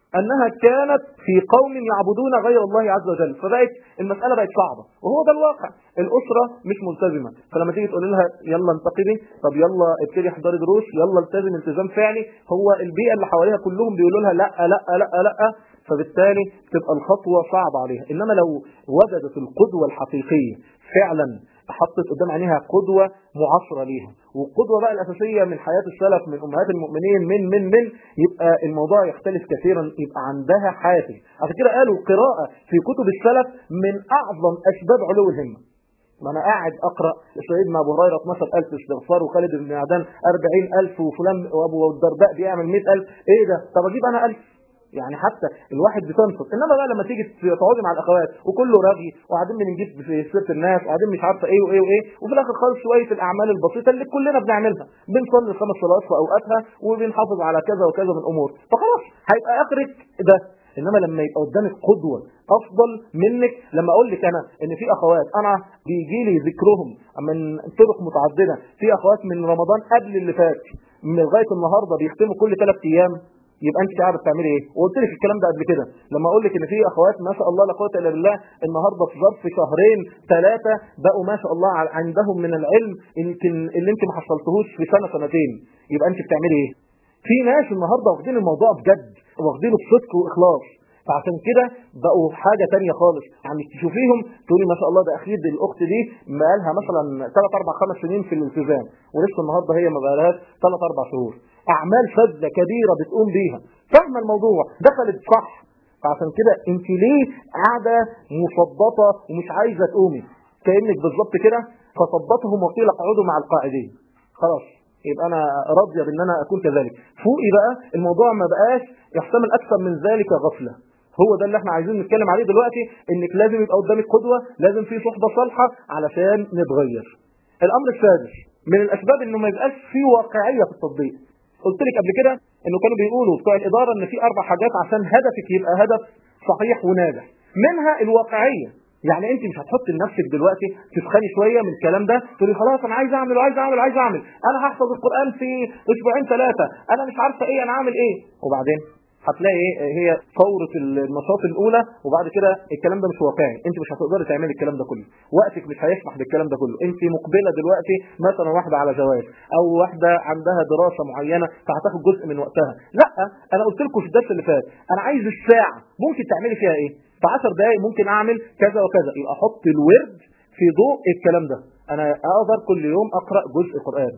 أنها كانت في قوم يعبدون غير الله عز وجل فبقت المسألة بقت صعبة وهو ده الواقع الأسرة مش ملتزمة فلما تيجي تقول لها يلا انتقدي طب يلا ابتدي احضري دروس يلا التزم التزام فعلي هو البيئة اللي حواليها كلهم بيقولوا لها لا لا لا لا فبالتالي تبقى الخطوة صعبة عليها إنما لو وجدت القدوة الحقيقية فعلا حطت قدام عينيها قدوة معاصرة ليها والقدوة بقى الأساسية من حياة السلف من أمهات المؤمنين من من من يبقى الموضوع يختلف كثيرا يبقى عندها حافز عشان كده قالوا القراءة في كتب السلف من أعظم أسباب علو الهمة ما أنا قاعد أقرأ سيدنا أبو هريرة 12000 استغفار وخالد بن عدان 40000 وفلان وأبو الدرداء بيعمل 100000 إيه ده طب أجيب أنا 1000 يعني حتى الواحد بتنفق انما بقى لما تيجي تقعدي مع الاخوات وكله رغي وقاعدين بنجيب في سيره الناس وقاعدين مش عارفه ايه وايه وايه وفي الاخر خالص شويه الاعمال البسيطه اللي كلنا بنعملها بنصلي الخمس صلوات في اوقاتها وبنحافظ على كذا وكذا من امور فخلاص هيبقى اخرك ده انما لما يبقى قدامك قدوه افضل منك لما اقول لك انا ان في اخوات انا بيجي لي ذكرهم من طرق متعدده في اخوات من رمضان قبل اللي فات من لغايه النهارده بيختموا كل ثلاث ايام يبقى انت قاعده بتعملي ايه وقلت لك الكلام ده قبل كده لما اقول لك ان في اخوات ما شاء الله لا قوه الا بالله النهارده في ظرف شهرين ثلاثه بقوا ما شاء الله عندهم من العلم يمكن اللي انت ما حصلتهوش في سنه سنتين يبقى انت بتعملي ايه في ناس النهارده واخدين الموضوع بجد واخدينه بصدق واخلاص فعشان كده بقوا حاجه تانية خالص يعني تشوفيهم تقولي ما شاء الله ده اكيد الاخت دي بقالها مثلا 3 4 5 سنين في الالتزام ولسه النهارده هي ما بقالهاش 3 4 شهور اعمال فذه كبيره بتقوم بيها فاهمه الموضوع دخلت صح فعشان كده انت ليه قاعده مثبطه ومش عايزه تقومي كانك بالظبط كده فثبتهم وقيل اقعدوا مع القاعدين خلاص يبقى انا راضيه بان انا اكون كذلك فوقي بقى الموضوع ما بقاش يحتمل اكثر من ذلك غفله هو ده اللي احنا عايزين نتكلم عليه دلوقتي انك لازم يبقى قدامك قدوه لازم في صحبه صالحه علشان نتغير الامر السادس من الاسباب انه ما يبقاش في واقعيه في التطبيق قلت لك قبل كده انه كانوا بيقولوا بتوع الاداره ان في اربع حاجات عشان هدفك يبقى هدف صحيح وناجح منها الواقعيه يعني انت مش هتحطي لنفسك دلوقتي تسخني شويه من الكلام ده تقولي خلاص انا عايز اعمل وعايز اعمل وعايز اعمل انا هحفظ القران في اسبوعين ثلاثه انا مش عارفه ايه انا اعمل ايه وبعدين هتلاقي ايه هي فورة النشاط الاولى وبعد كده الكلام ده مش واقعي انت مش هتقدري تعملي الكلام ده كله وقتك مش هيسمح بالكلام ده كله انت مقبله دلوقتي مثلا واحده على زواج او واحده عندها دراسه معينه فهتاخد جزء من وقتها لا انا قلت لكم في الدرس اللي فات انا عايز الساعه ممكن تعملي فيها ايه في 10 دقائق ممكن اعمل كذا وكذا يبقى احط الورد في ضوء الكلام ده انا اقدر كل يوم اقرا جزء قران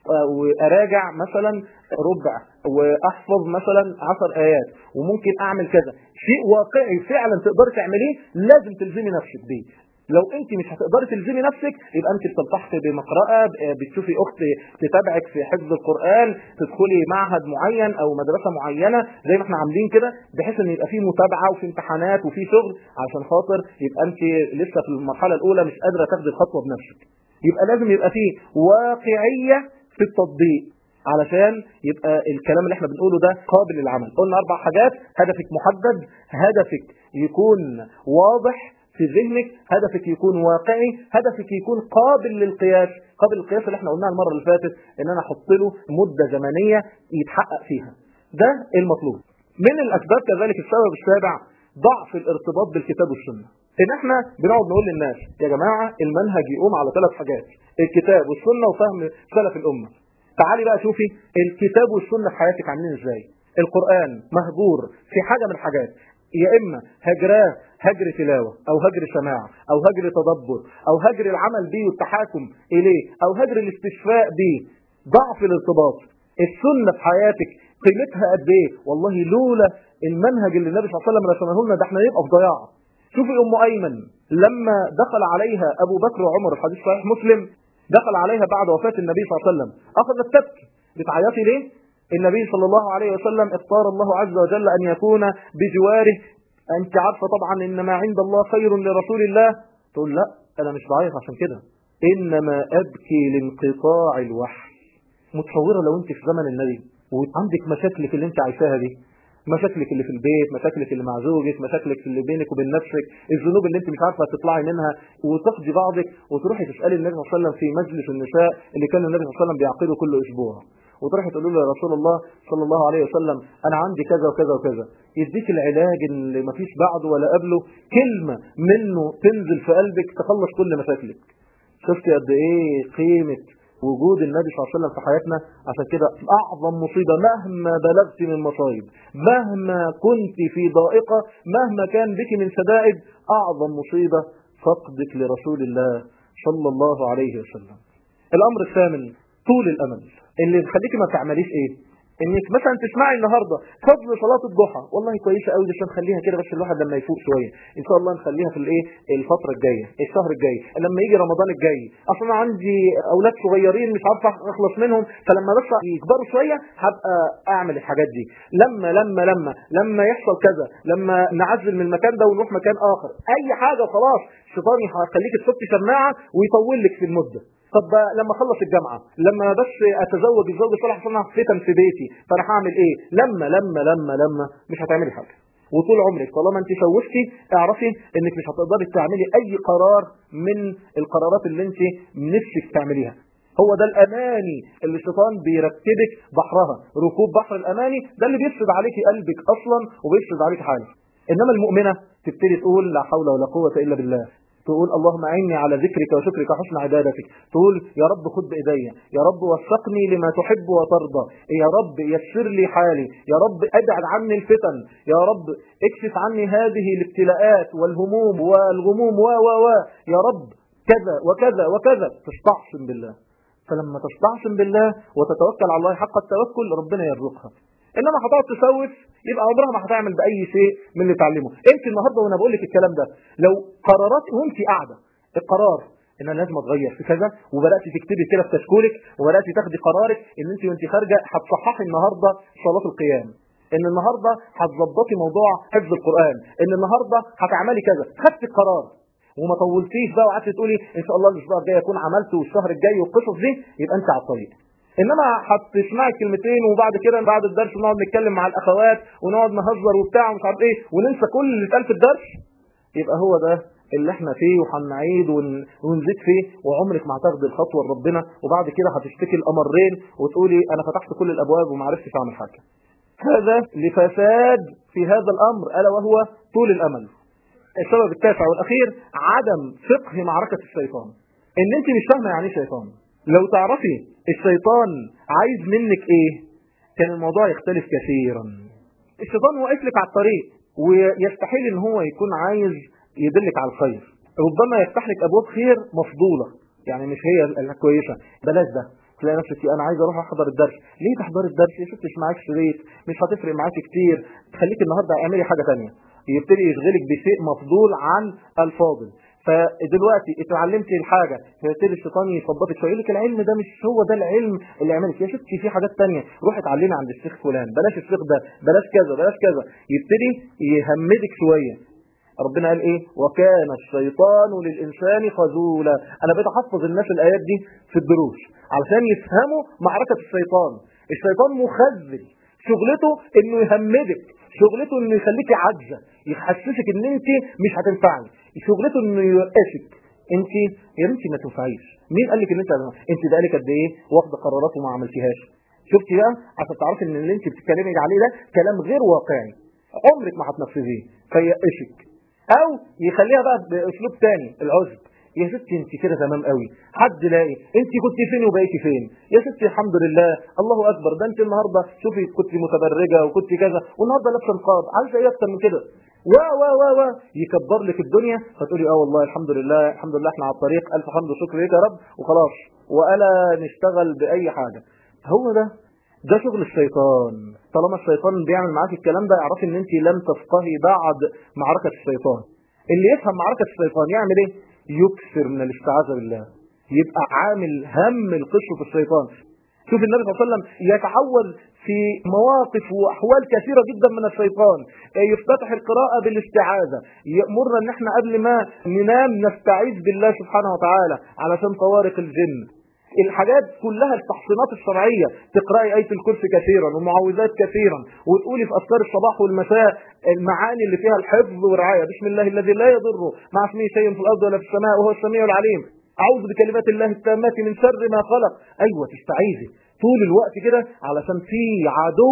واراجع مثلا ربع واحفظ مثلا عشر ايات وممكن اعمل كذا شيء واقعي فعلا تقدري تعمليه لازم تلزمي نفسك بيه لو انت مش هتقدري تلزمي نفسك يبقى انت بتلتحقي بمقرأة بتشوفي اخت تتابعك في حفظ القرآن تدخلي معهد معين او مدرسة معينة زي ما احنا عاملين كده بحيث ان يبقى في متابعة وفي امتحانات وفي شغل عشان خاطر يبقى انت لسه في المرحلة الاولى مش قادرة تاخدي الخطوة بنفسك يبقى لازم يبقى فيه واقعية في التطبيق علشان يبقى الكلام اللي احنا بنقوله ده قابل للعمل قلنا اربع حاجات هدفك محدد هدفك يكون واضح في ذهنك هدفك يكون واقعي هدفك يكون قابل للقياس قابل للقياس اللي احنا قلناها المره اللي فاتت ان انا احط له مده زمنيه يتحقق فيها ده المطلوب من الاسباب كذلك السبب السابع ضعف الارتباط بالكتاب والسنه ان احنا بنقعد نقول للناس يا جماعه المنهج يقوم على ثلاث حاجات الكتاب والسنه وفهم سلف الامه تعالي بقى شوفي الكتاب والسنه في حياتك عاملين ازاي القران مهجور في حاجه من الحاجات يا اما هجراه هجر تلاوه او هجر سماع او هجر تدبر او هجر العمل به والتحاكم اليه او هجر الاستشفاء به ضعف الارتباط السنه في حياتك قيمتها قد ايه والله لولا المنهج اللي النبي صلى الله عليه وسلم رسمه لنا ده احنا نبقى في ضياع شوفي ام ايمن لما دخل عليها ابو بكر وعمر الحديث صحيح مسلم دخل عليها بعد وفاه النبي صلى الله عليه وسلم اخذت تبكي بتعيطي ليه النبي صلى الله عليه وسلم اختار الله عز وجل ان يكون بجواره انت عارفه طبعا ان ما عند الله خير لرسول الله تقول لا انا مش بعيط عشان كده انما ابكي لانقطاع الوحي متصوره لو انت في زمن النبي وعندك مشاكلك اللي انت عايشاها دي مشاكلك اللي في البيت مشاكلك اللي مع زوجك مشاكلك اللي بينك وبين نفسك الذنوب اللي انت مش عارفه تطلعي منها وتاخدي بعضك وتروحي تسالي النبي صلى الله عليه وسلم في مجلس النساء اللي كان النبي صلى الله عليه وسلم بيعقده كل اسبوع وتروح تقول له يا رسول الله صلى الله عليه وسلم انا عندي كذا وكذا وكذا يديك العلاج اللي ما فيش بعده ولا قبله كلمة منه تنزل في قلبك تخلص كل مشاكلك شفت قد ايه قيمة وجود النبي صلى الله عليه وسلم في حياتنا عشان كده أعظم مصيبة مهما بلغت من مصايب مهما كنت في ضائقة مهما كان بك من شدائد أعظم مصيبة فقدك لرسول الله صلى الله عليه وسلم الأمر الثامن طول الأمل اللي بيخليك ما تعمليش ايه انك مثلا تسمعي النهارده فضل صلاه الضحى والله كويسه قوي بس نخليها كده بس الواحد لما يفوق شويه ان شاء الله نخليها في الايه الفتره الجايه الشهر الجاي لما يجي رمضان الجاي اصلا انا عندي اولاد صغيرين مش عارف اخلص منهم فلما بس يكبروا شويه هبقى اعمل الحاجات دي لما لما لما لما يحصل كذا لما نعزل من المكان ده ونروح مكان اخر اي حاجه خلاص الشيطان هيخليك تحط شماعه ويطول لك في المده طب لما اخلص الجامعه لما بس اتزوج الزوج الصالح عشان فتن في بيتي فانا هعمل ايه لما لما لما لما مش هتعملي حاجه وطول عمرك طالما انت شوفتي اعرفي انك مش هتقدري تعملي اي قرار من القرارات اللي انت نفسك تعمليها هو ده الاماني اللي الشيطان بيرتبك بحرها ركوب بحر الاماني ده اللي بيفسد عليكي قلبك اصلا وبيفسد عليك حالك انما المؤمنه تبتدي تقول لا حول ولا قوه الا بالله تقول اللهم أعني على ذكرك وشكرك وحسن عبادتك تقول يا رب خد بإيديا يا رب وفقني لما تحب وترضى يا رب يسر لي حالي يا رب أبعد عني الفتن يا رب اكشف عني هذه الابتلاءات والهموم والغموم و و و يا رب كذا وكذا وكذا تستعصم بالله فلما تستعصم بالله وتتوكل على الله حق التوكل ربنا يرزقها انما هتقعد تسوف يبقى عمرها ما هتعمل باي شيء من اللي تعلمه انت النهارده وانا بقول لك الكلام ده لو قرارات وانت قاعده القرار ان انا لازم اتغير في كذا وبدات تكتبي كده في كشكولك وبدات تاخدي قرارك ان انت وانت خارجه هتصححي النهارده صلاه القيام ان النهارده هتظبطي موضوع حفظ القران ان النهارده هتعملي كذا خدت القرار وما طولتيش بقى وقعدت تقولي ان شاء الله الاسبوع الجاي اكون عملت والشهر الجاي والقصص دي يبقى انت على الطريق انما هتسمعي كلمتين وبعد كده بعد الدرس نقعد نتكلم مع الاخوات ونقعد نهزر وبتاع ومش عارف ايه وننسى كل اللي اتقال في الدرس يبقى هو ده اللي احنا فيه وهنعيد ونزيد فيه وعمرك ما هتاخدي الخطوه لربنا وبعد كده هتشتكي الامرين وتقولي انا فتحت كل الابواب وما عرفتش اعمل حاجه. هذا لفساد في هذا الامر الا وهو طول الامل. السبب التاسع والاخير عدم فقه معركه الشيطان. ان انت مش فاهمه يعني ايه شيطان. لو تعرفي الشيطان عايز منك ايه كان الموضوع يختلف كثيرا الشيطان واقف لك على الطريق ويستحيل ان هو يكون عايز يدلك على الخير ربما يفتح لك ابواب خير مفضوله يعني مش هي الكويسه بلاش ده تلاقي نفسك انا عايز اروح احضر الدرس ليه تحضر الدرس يا ست مش معاك شريط مش هتفرق معاك كتير تخليك النهارده اعملي حاجه ثانيه يبتدي يشغلك بشيء مفضول عن الفاضل فدلوقتي اتعلمت الحاجة فيبتدي الشيطان يثبطك فيقول لك العلم ده مش هو ده العلم اللي يعملك يا ستي في حاجات تانية روح اتعلمي عند الشيخ فلان بلاش الشيخ ده بلاش كذا بلاش كذا يبتدي يهمدك شوية ربنا قال ايه وكان الشيطان للإنسان خذولا انا بقيت احفظ الناس الايات دي في الدروس علشان يفهموا معركة الشيطان الشيطان مخذل شغلته انه يهمدك شغلته انه يخليكي عاجزه يحسسك ان انت مش هتنفعي شغلته انه يوقفك انت يا بنتي ما تنفعيش مين قال لك ان انت انت بقالك قد ايه واخده قرارات وما عملتيهاش شفتي بقى عشان تعرفي ان اللي انت بتتكلمي عليه ده كلام غير واقعي عمرك ما هتنفذيه فيقشك او يخليها بقى باسلوب تاني العزب يا ستي انت كده تمام قوي حد لاقي انت كنت فين وبقيتي فين يا ستي الحمد لله الله اكبر ده انت النهارده شوفي كنت متبرجه وكنت كذا والنهارده لابسه نقاب عايزه ايه اكتر من كده و و و و يكبر لك الدنيا فتقولي اه والله الحمد لله الحمد لله احنا على الطريق الف حمد وشكر ليك يا رب وخلاص ولا نشتغل باي حاجه هو ده ده شغل الشيطان طالما الشيطان بيعمل معاك الكلام ده اعرفي ان انت لم تفقهي بعد معركه الشيطان اللي يفهم معركه الشيطان يعمل ايه يكثر من الاستعاذة بالله يبقى عامل هم القش في الشيطان شوف النبي صلى الله عليه وسلم يتعوذ في مواقف واحوال كثيره جدا من الشيطان يفتتح القراءه بالاستعاذه يامرنا ان احنا قبل ما ننام نستعيذ بالله سبحانه وتعالى علشان طوارق الجن الحاجات كلها التحصينات الشرعية تقرأي آية الكرسي كثيرا ومعوذات كثيرا وتقولي في أذكار الصباح والمساء المعاني اللي فيها الحفظ والرعاية بسم الله الذي لا يضر مع اسمه شيء في الأرض ولا في السماء وهو السميع العليم أعوذ بكلمات الله التامات من شر ما خلق أيوة تستعيذي طول الوقت كده علشان في عدو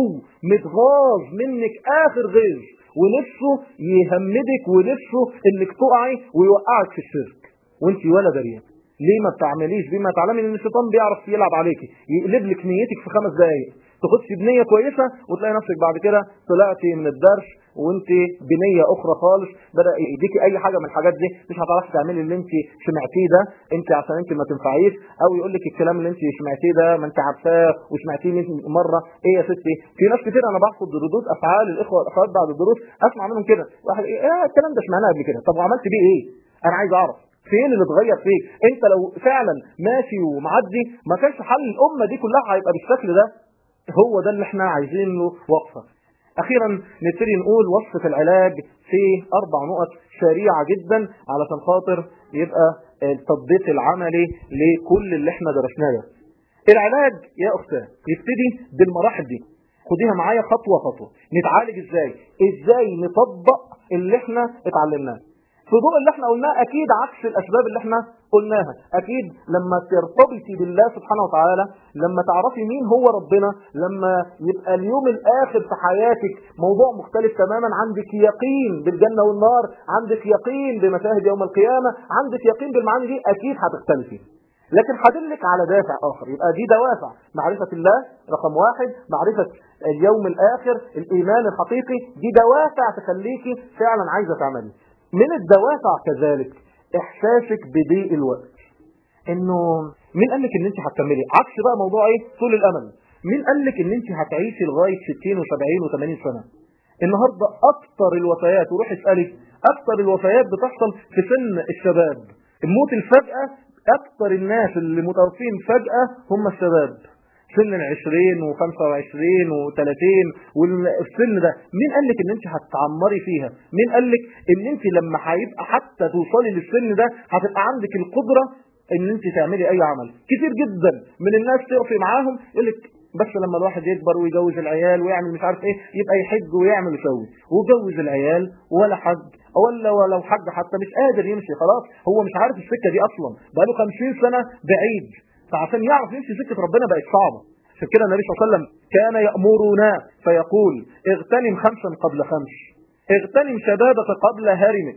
متغاظ منك اخر غيظ ونفسه يهمدك ونفسه انك تقعي ويوقعك في الشرك وانت ولا دريان ليه ما بتعمليش بما تعلمي ان الشيطان بيعرف يلعب عليكي يقلب لك نيتك في خمس دقائق تخش بنيه كويسه وتلاقي نفسك بعد كده طلعتي من الدرس وانت بنيه اخرى خالص بدا يديكي اي حاجه من الحاجات دي مش هتعرفي تعملي اللي انت سمعتيه ده انت عشان انت ما تنفعيش او يقول لك الكلام اللي انت سمعتيه ده ما انت عارفاه وسمعتيه من مره ايه يا ستي في ناس كتير انا باخد ردود افعال الاخوه والاخوات بعد الدروس اسمع منهم كده واحد ايه اه الكلام ده سمعناه قبل كده طب وعملت بيه ايه انا عايز اعرف فين اللي اتغير فيك انت لو فعلا ماشي ومعدي ما كانش حل الامه دي كلها هيبقى بالشكل ده هو ده اللي احنا عايزين له وقفه اخيرا نبتدي نقول وصفه العلاج في اربع نقط سريعه جدا علشان خاطر يبقى التطبيق العملي لكل اللي احنا درسناه ده العلاج يا اختاه يبتدي بالمراحل دي خديها معايا خطوه خطوه نتعالج ازاي ازاي نطبق اللي احنا اتعلمناه في ضوء اللي احنا قلناه اكيد عكس الاسباب اللي احنا قلناها اكيد لما ترتبطي بالله سبحانه وتعالى لما تعرفي مين هو ربنا لما يبقى اليوم الاخر في حياتك موضوع مختلف تماما عندك يقين بالجنة والنار عندك يقين بمشاهد يوم القيامة عندك يقين بالمعاني دي اكيد هتختلفي لكن هدلك على دافع اخر يبقى دي دوافع معرفة الله رقم واحد معرفة اليوم الاخر الايمان الحقيقي دي دوافع تخليكي فعلا عايزة تعملي من الدوافع كذلك احساسك بضيق الوقت انه مين قال لك ان انت هتكملي عكس بقى موضوع ايه طول الامل مين قال لك ان انت هتعيشي لغايه 60 و70 و80 سنه النهارده اكتر الوفيات وروح اسالي اكتر الوفيات بتحصل في سن الشباب الموت الفجأة اكتر الناس اللي متوفين فجأة هم الشباب سن العشرين وخمسة وعشرين وثلاثين والسن ده مين قال لك ان انت هتعمري فيها مين قال لك ان انت لما هيبقى حتى توصلي للسن ده هتبقى عندك القدرة ان انت تعملي اي عمل كتير جدا من الناس تقفي معاهم يقول لك بس لما الواحد يكبر ويجوز العيال ويعمل مش عارف ايه يبقى يحج ويعمل ويسوي وجوز العيال ولا حج ولا ولو حج حتى مش قادر يمشي خلاص هو مش عارف السكه دي اصلا بقاله 50 سنه بعيد فعشان يعرف يمشي سكه ربنا بقت صعبه عشان كده النبي صلى الله عليه وسلم كان يأمرنا فيقول اغتنم خمسا قبل خمس اغتنم شبابك قبل هرمك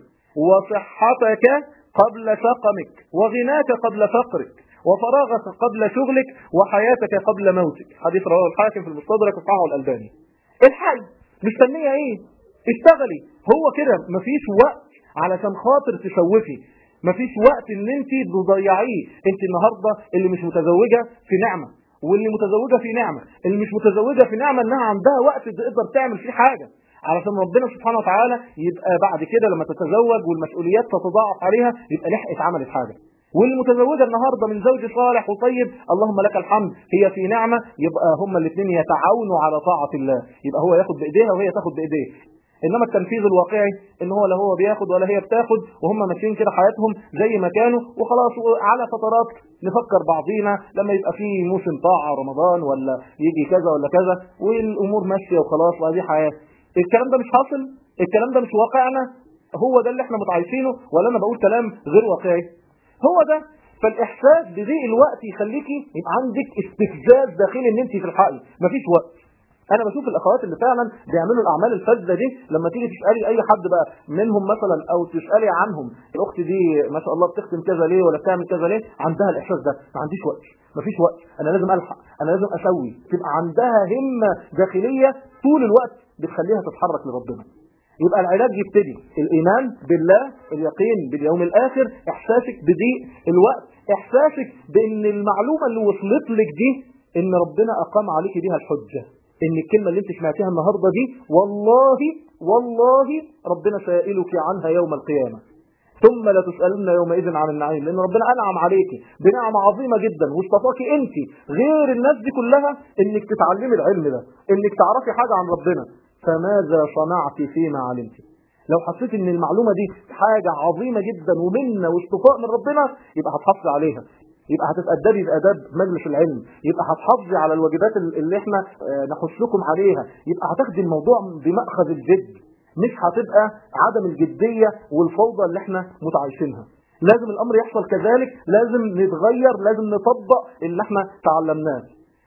وصحتك قبل سقمك وغناك قبل فقرك وفراغك قبل شغلك وحياتك قبل موتك حديث رواه الحاكم في المستدرك وصححه الألباني الحي مستنية ايه اشتغلي هو كده مفيش وقت علشان خاطر تسوفي مفيش وقت ان انت تضيعيه انت النهارده اللي مش متزوجه في نعمه واللي متزوجه في نعمه اللي مش متزوجه في نعمه انها عندها وقت تقدر تعمل فيه حاجه علشان ربنا سبحانه وتعالى يبقى بعد كده لما تتزوج والمسؤوليات تتضاعف عليها يبقى لحقت عملت حاجه والمتزوجه النهارده من زوج صالح وطيب اللهم لك الحمد هي في نعمه يبقى هما الاثنين يتعاونوا على طاعه الله يبقى هو ياخد بايديها وهي تاخد بايديه انما التنفيذ الواقعي ان هو لا هو بياخد ولا هي بتاخد وهم ماشيين كده حياتهم زي ما كانوا وخلاص على فترات نفكر بعضينا لما يبقى في موسم طاعه رمضان ولا يجي كذا ولا كذا والامور ماشيه وخلاص وهذه حياه الكلام ده مش حاصل الكلام ده مش واقعنا هو ده اللي احنا متعايشينه ولا انا بقول كلام غير واقعي هو ده فالاحساس بضيق الوقت يخليكي يبقى عندك استفزاز داخلي ان انت في الحقل مفيش وقت انا بشوف الاخوات اللي فعلا بيعملوا الاعمال الفذه دي لما تيجي تسالي اي حد بقى منهم مثلا او تسالي عنهم الاخت دي ما شاء الله بتختم كذا ليه ولا بتعمل كذا ليه عندها الاحساس ده ما عنديش وقت مفيش وقت انا لازم الحق انا لازم اسوي تبقى عندها همه داخليه طول الوقت بتخليها تتحرك لربنا يبقى العلاج يبتدي الايمان بالله اليقين باليوم الاخر احساسك بضيق الوقت احساسك بان المعلومه اللي وصلت لك دي ان ربنا اقام عليك بيها الحجه ان الكلمة اللي انت سمعتيها النهاردة دي والله والله ربنا سائلك عنها يوم القيامة ثم لا تسألن يومئذ عن النعيم لأن ربنا أنعم عليك بنعمة عظيمة جدا واصطفاك أنت غير الناس دي كلها إنك تتعلمي العلم ده إنك تعرفي حاجة عن ربنا فماذا صنعت فيما علمت لو حسيت ان المعلومة دي حاجة عظيمة جدا ومنة واصطفاء من ربنا يبقى هتحصل عليها يبقى هتتأدبي بأداب مجلس العلم يبقى هتحافظي على الواجبات اللي احنا نخصكم عليها يبقى هتاخدي الموضوع بمأخذ الجد مش هتبقى عدم الجدية والفوضى اللي احنا متعايشينها لازم الامر يحصل كذلك لازم نتغير لازم نطبق اللي احنا تعلمناه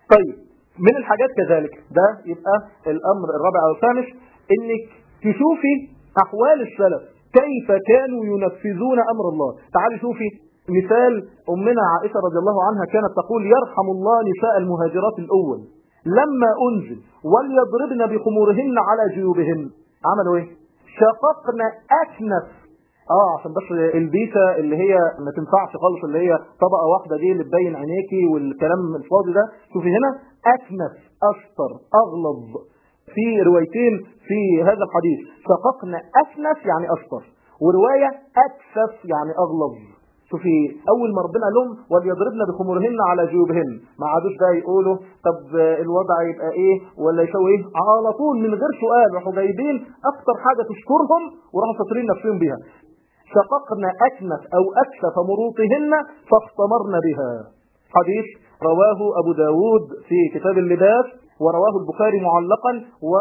طيب من الحاجات كذلك ده يبقى الأمر الرابع أو الخامس إنك تشوفي أحوال السلف كيف كانوا ينفذون أمر الله تعالي شوفي مثال أمنا عائشة رضي الله عنها كانت تقول يرحم الله نساء المهاجرات الأول لما أنزل وليضربن بخمورهن على جيوبهن عملوا ايه شققنا أكنف اه عشان بس البيسة اللي هي ما تنفعش خالص اللي هي طبقة واحدة دي اللي تبين عينيكي والكلام الفاضي ده شوفي هنا أكنف أسطر أغلظ في روايتين في هذا الحديث شققنا أكنف يعني أسطر ورواية أكثف يعني أغلظ شوفي اول ما ربنا قال لهم وليضربن بخمورهن على جيوبهن ما عادوش بقى يقولوا طب الوضع يبقى ايه ولا يسوي ايه على طول من غير سؤال راحوا جايبين اكتر حاجه تشكرهم وراحوا ساطرين نفسهم بيها شققنا اكنف او اكشف مروطهن فاختمرن بها حديث رواه ابو داود في كتاب اللباس ورواه البخاري معلقا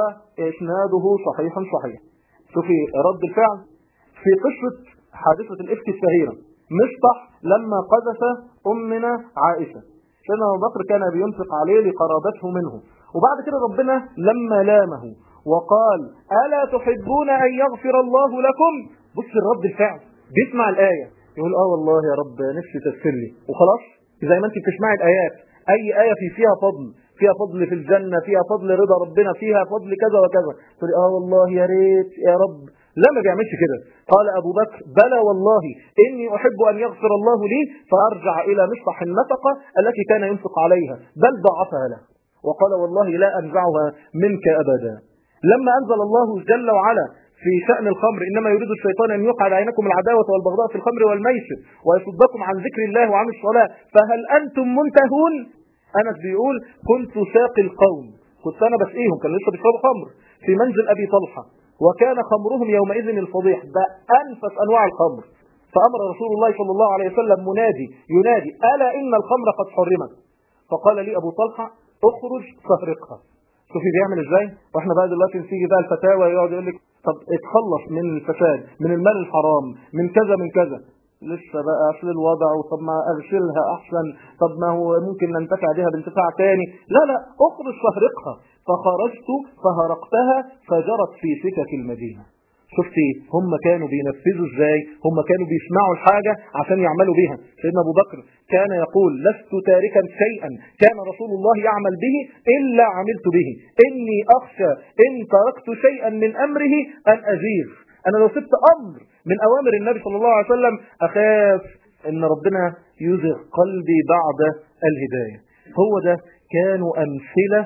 واسناده صحيح صحيح شوفي رد الفعل في قصه حادثه الافك الشهيره مصطح لما قذف أمنا عائشة سيدنا أبو بكر كان بينفق عليه لقرابته منه وبعد كده ربنا لما لامه وقال ألا تحبون أن يغفر الله لكم بص الرد الفعل بيسمع الآية يقول آه والله يا رب نفسي تغفر لي وخلاص زي ما انت بتسمعي الآيات أي آية في فيها فضل فيها فضل في الجنة فيها فضل رضا ربنا فيها فضل كذا وكذا تقول آه والله يا ريت يا رب لا ما بيعملش كده قال أبو بكر بلى والله إني أحب أن يغفر الله لي فأرجع إلى مصطح النفقة التي كان ينفق عليها بل ضعفها له وقال والله لا أنزعها منك أبدا لما أنزل الله جل وعلا في شأن الخمر إنما يريد الشيطان أن يقع بينكم العداوة والبغضاء في الخمر والميسر ويصدكم عن ذكر الله وعن الصلاة فهل أنتم منتهون أنس بيقول كنت ساقي القوم كنت أنا بسقيهم كان لسه بيشربوا خمر في منزل أبي طلحة وكان خمرهم يومئذ الفضيح بأنفس أنواع الخمر فأمر رسول الله صلى الله عليه وسلم منادي ينادي ألا إن الخمر قد حرمت فقال لي أبو طلحة اخرج فهرقها شوفي بيعمل ازاي واحنا بقى دلوقتي نسيجي بقى الفتاوى يقعد يقول لك طب اتخلص من الفساد من المال الحرام من كذا من كذا لسه بقى اصل الوضع وطب ما اغسلها احسن طب ما هو ممكن ننتفع بها بانتفاع تاني لا لا اخرج فهرقها فخرجت فهرقتها فجرت في سكك المدينة شفتي هم كانوا بينفذوا ازاي هم كانوا بيسمعوا الحاجة عشان يعملوا بها سيدنا ابو بكر كان يقول لست تاركا شيئا كان رسول الله يعمل به إلا عملت به إني أخشى إن تركت شيئا من أمره أن أزيغ أنا لو سبت أمر من أوامر النبي صلى الله عليه وسلم أخاف أن ربنا يزغ قلبي بعد الهداية هو ده كانوا أمثلة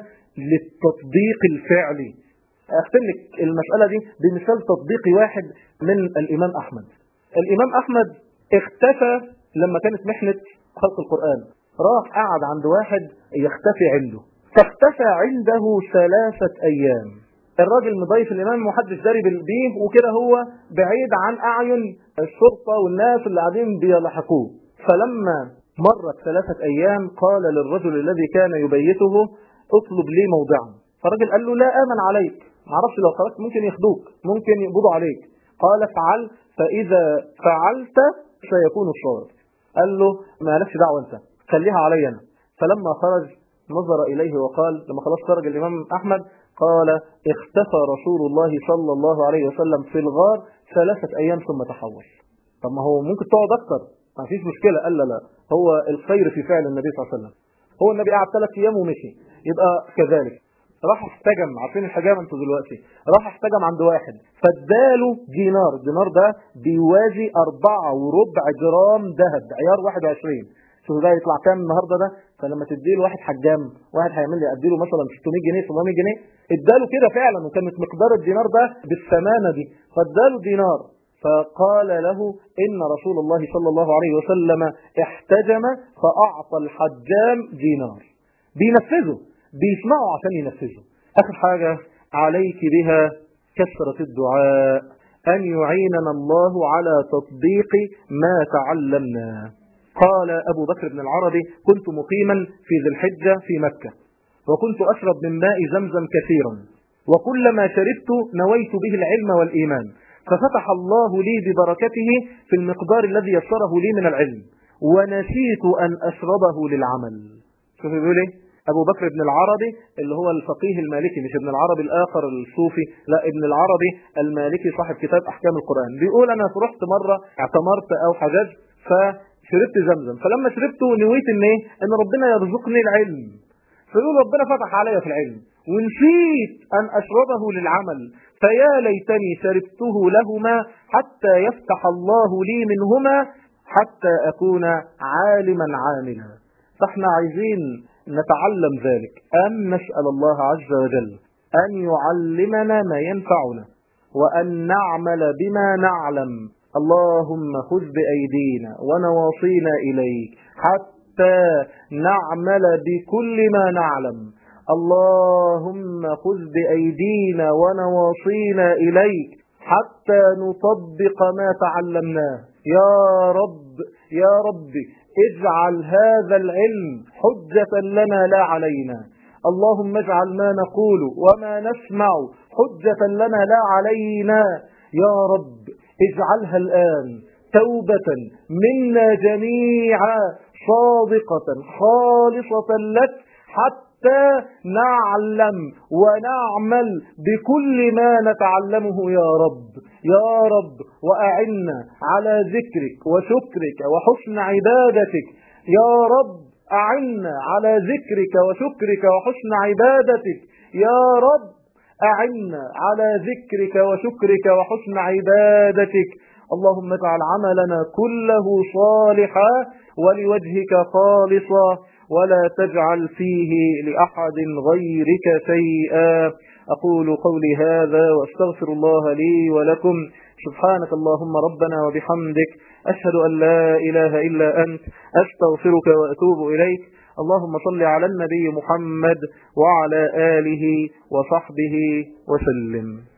للتطبيق الفعلي أختم لك المسألة دي بمثال تطبيقي واحد من الإمام أحمد الإمام أحمد اختفى لما كانت محنة خلق القرآن راح قعد عند واحد يختفي عنده فاختفى عنده ثلاثة أيام الراجل مضيف الإمام محدش داري بيه وكده هو بعيد عن أعين الشرطة والناس اللي قاعدين بيلحقوه فلما مرت ثلاثة أيام قال للرجل الذي كان يبيته اطلب لي موضعا فالراجل قال له لا آمن عليك معرفش لو خرجت ممكن يخدوك ممكن يقبضوا عليك قال افعل فإذا فعلت سيكون الصواب قال له ما لكش دعوة انت خليها علي أنا فلما خرج نظر إليه وقال لما خلاص خرج الإمام أحمد قال اختفى رسول الله صلى الله عليه وسلم في الغار ثلاثة أيام ثم تحول طب ما هو ممكن تقعد أكثر ما فيش مشكلة قال لا لا هو الخير في فعل النبي صلى الله عليه وسلم هو النبي قعد ثلاث أيام ومشي يبقى كذلك راح احتجم عارفين الحجام انتوا دلوقتي راح احتجم عند واحد فاداله دينار الدينار ده بيوازي أربعة وربع جرام ذهب عيار 21 شوف ده يطلع كام النهارده ده فلما تديله واحد حجام واحد هيعمل لي اديله مثلا 600 جنيه 700 جنيه اداله كده فعلا وكانت مقدار الدينار ده بالثمانه دي فاداله دينار فقال له إن رسول الله صلى الله عليه وسلم احتجم فأعطى الحجام دينار بينفذه بيسمعوا عشان ينفذوا آخر حاجة عليك بها كثرة الدعاء أن يعيننا الله على تطبيق ما تعلمنا قال أبو بكر بن العربي كنت مقيما في ذي الحجة في مكة وكنت أشرب من ماء زمزم كثيرا وكلما شربت نويت به العلم والإيمان ففتح الله لي ببركته في المقدار الذي يسره لي من العلم ونسيت أن أشربه للعمل شوف بيقول ايه أبو بكر بن العربي اللي هو الفقيه المالكي مش ابن العربي الآخر الصوفي لا ابن العربي المالكي صاحب كتاب أحكام القرآن بيقول أنا رحت مرة اعتمرت أو حججت فشربت زمزم فلما شربته نويت ان ايه ان ربنا يرزقني العلم فيقول ربنا فتح عليا في العلم ونسيت أن أشربه للعمل فيا ليتني شربته لهما حتى يفتح الله لي منهما حتى أكون عالما عاملا فاحنا عايزين نتعلم ذلك أن نسأل الله عز وجل أن يعلمنا ما ينفعنا وأن نعمل بما نعلم اللهم خذ بأيدينا ونواصينا إليك حتى نعمل بكل ما نعلم اللهم خذ بأيدينا ونواصينا إليك حتى نطبق ما تعلمناه يا رب يا رب اجعل هذا العلم حجة لنا لا علينا اللهم اجعل ما نقول وما نسمع حجة لنا لا علينا يا رب اجعلها الآن توبة منا جميعا صادقة خالصة لك حتى نعلم ونعمل بكل ما نتعلمه يا رب يا رب وأعنا على ذكرك وشكرك وحسن عبادتك يا رب أعنا على ذكرك وشكرك وحسن عبادتك يا رب أعنا على ذكرك وشكرك وحسن عبادتك اللهم اجعل عملنا كله صالحا ولوجهك خالصا ولا تجعل فيه لأحد غيرك شيئا أقول قولي هذا وأستغفر الله لي ولكم سبحانك اللهم ربنا وبحمدك أشهد أن لا إله إلا أنت أستغفرك وأتوب إليك اللهم صل على النبي محمد وعلى آله وصحبه وسلم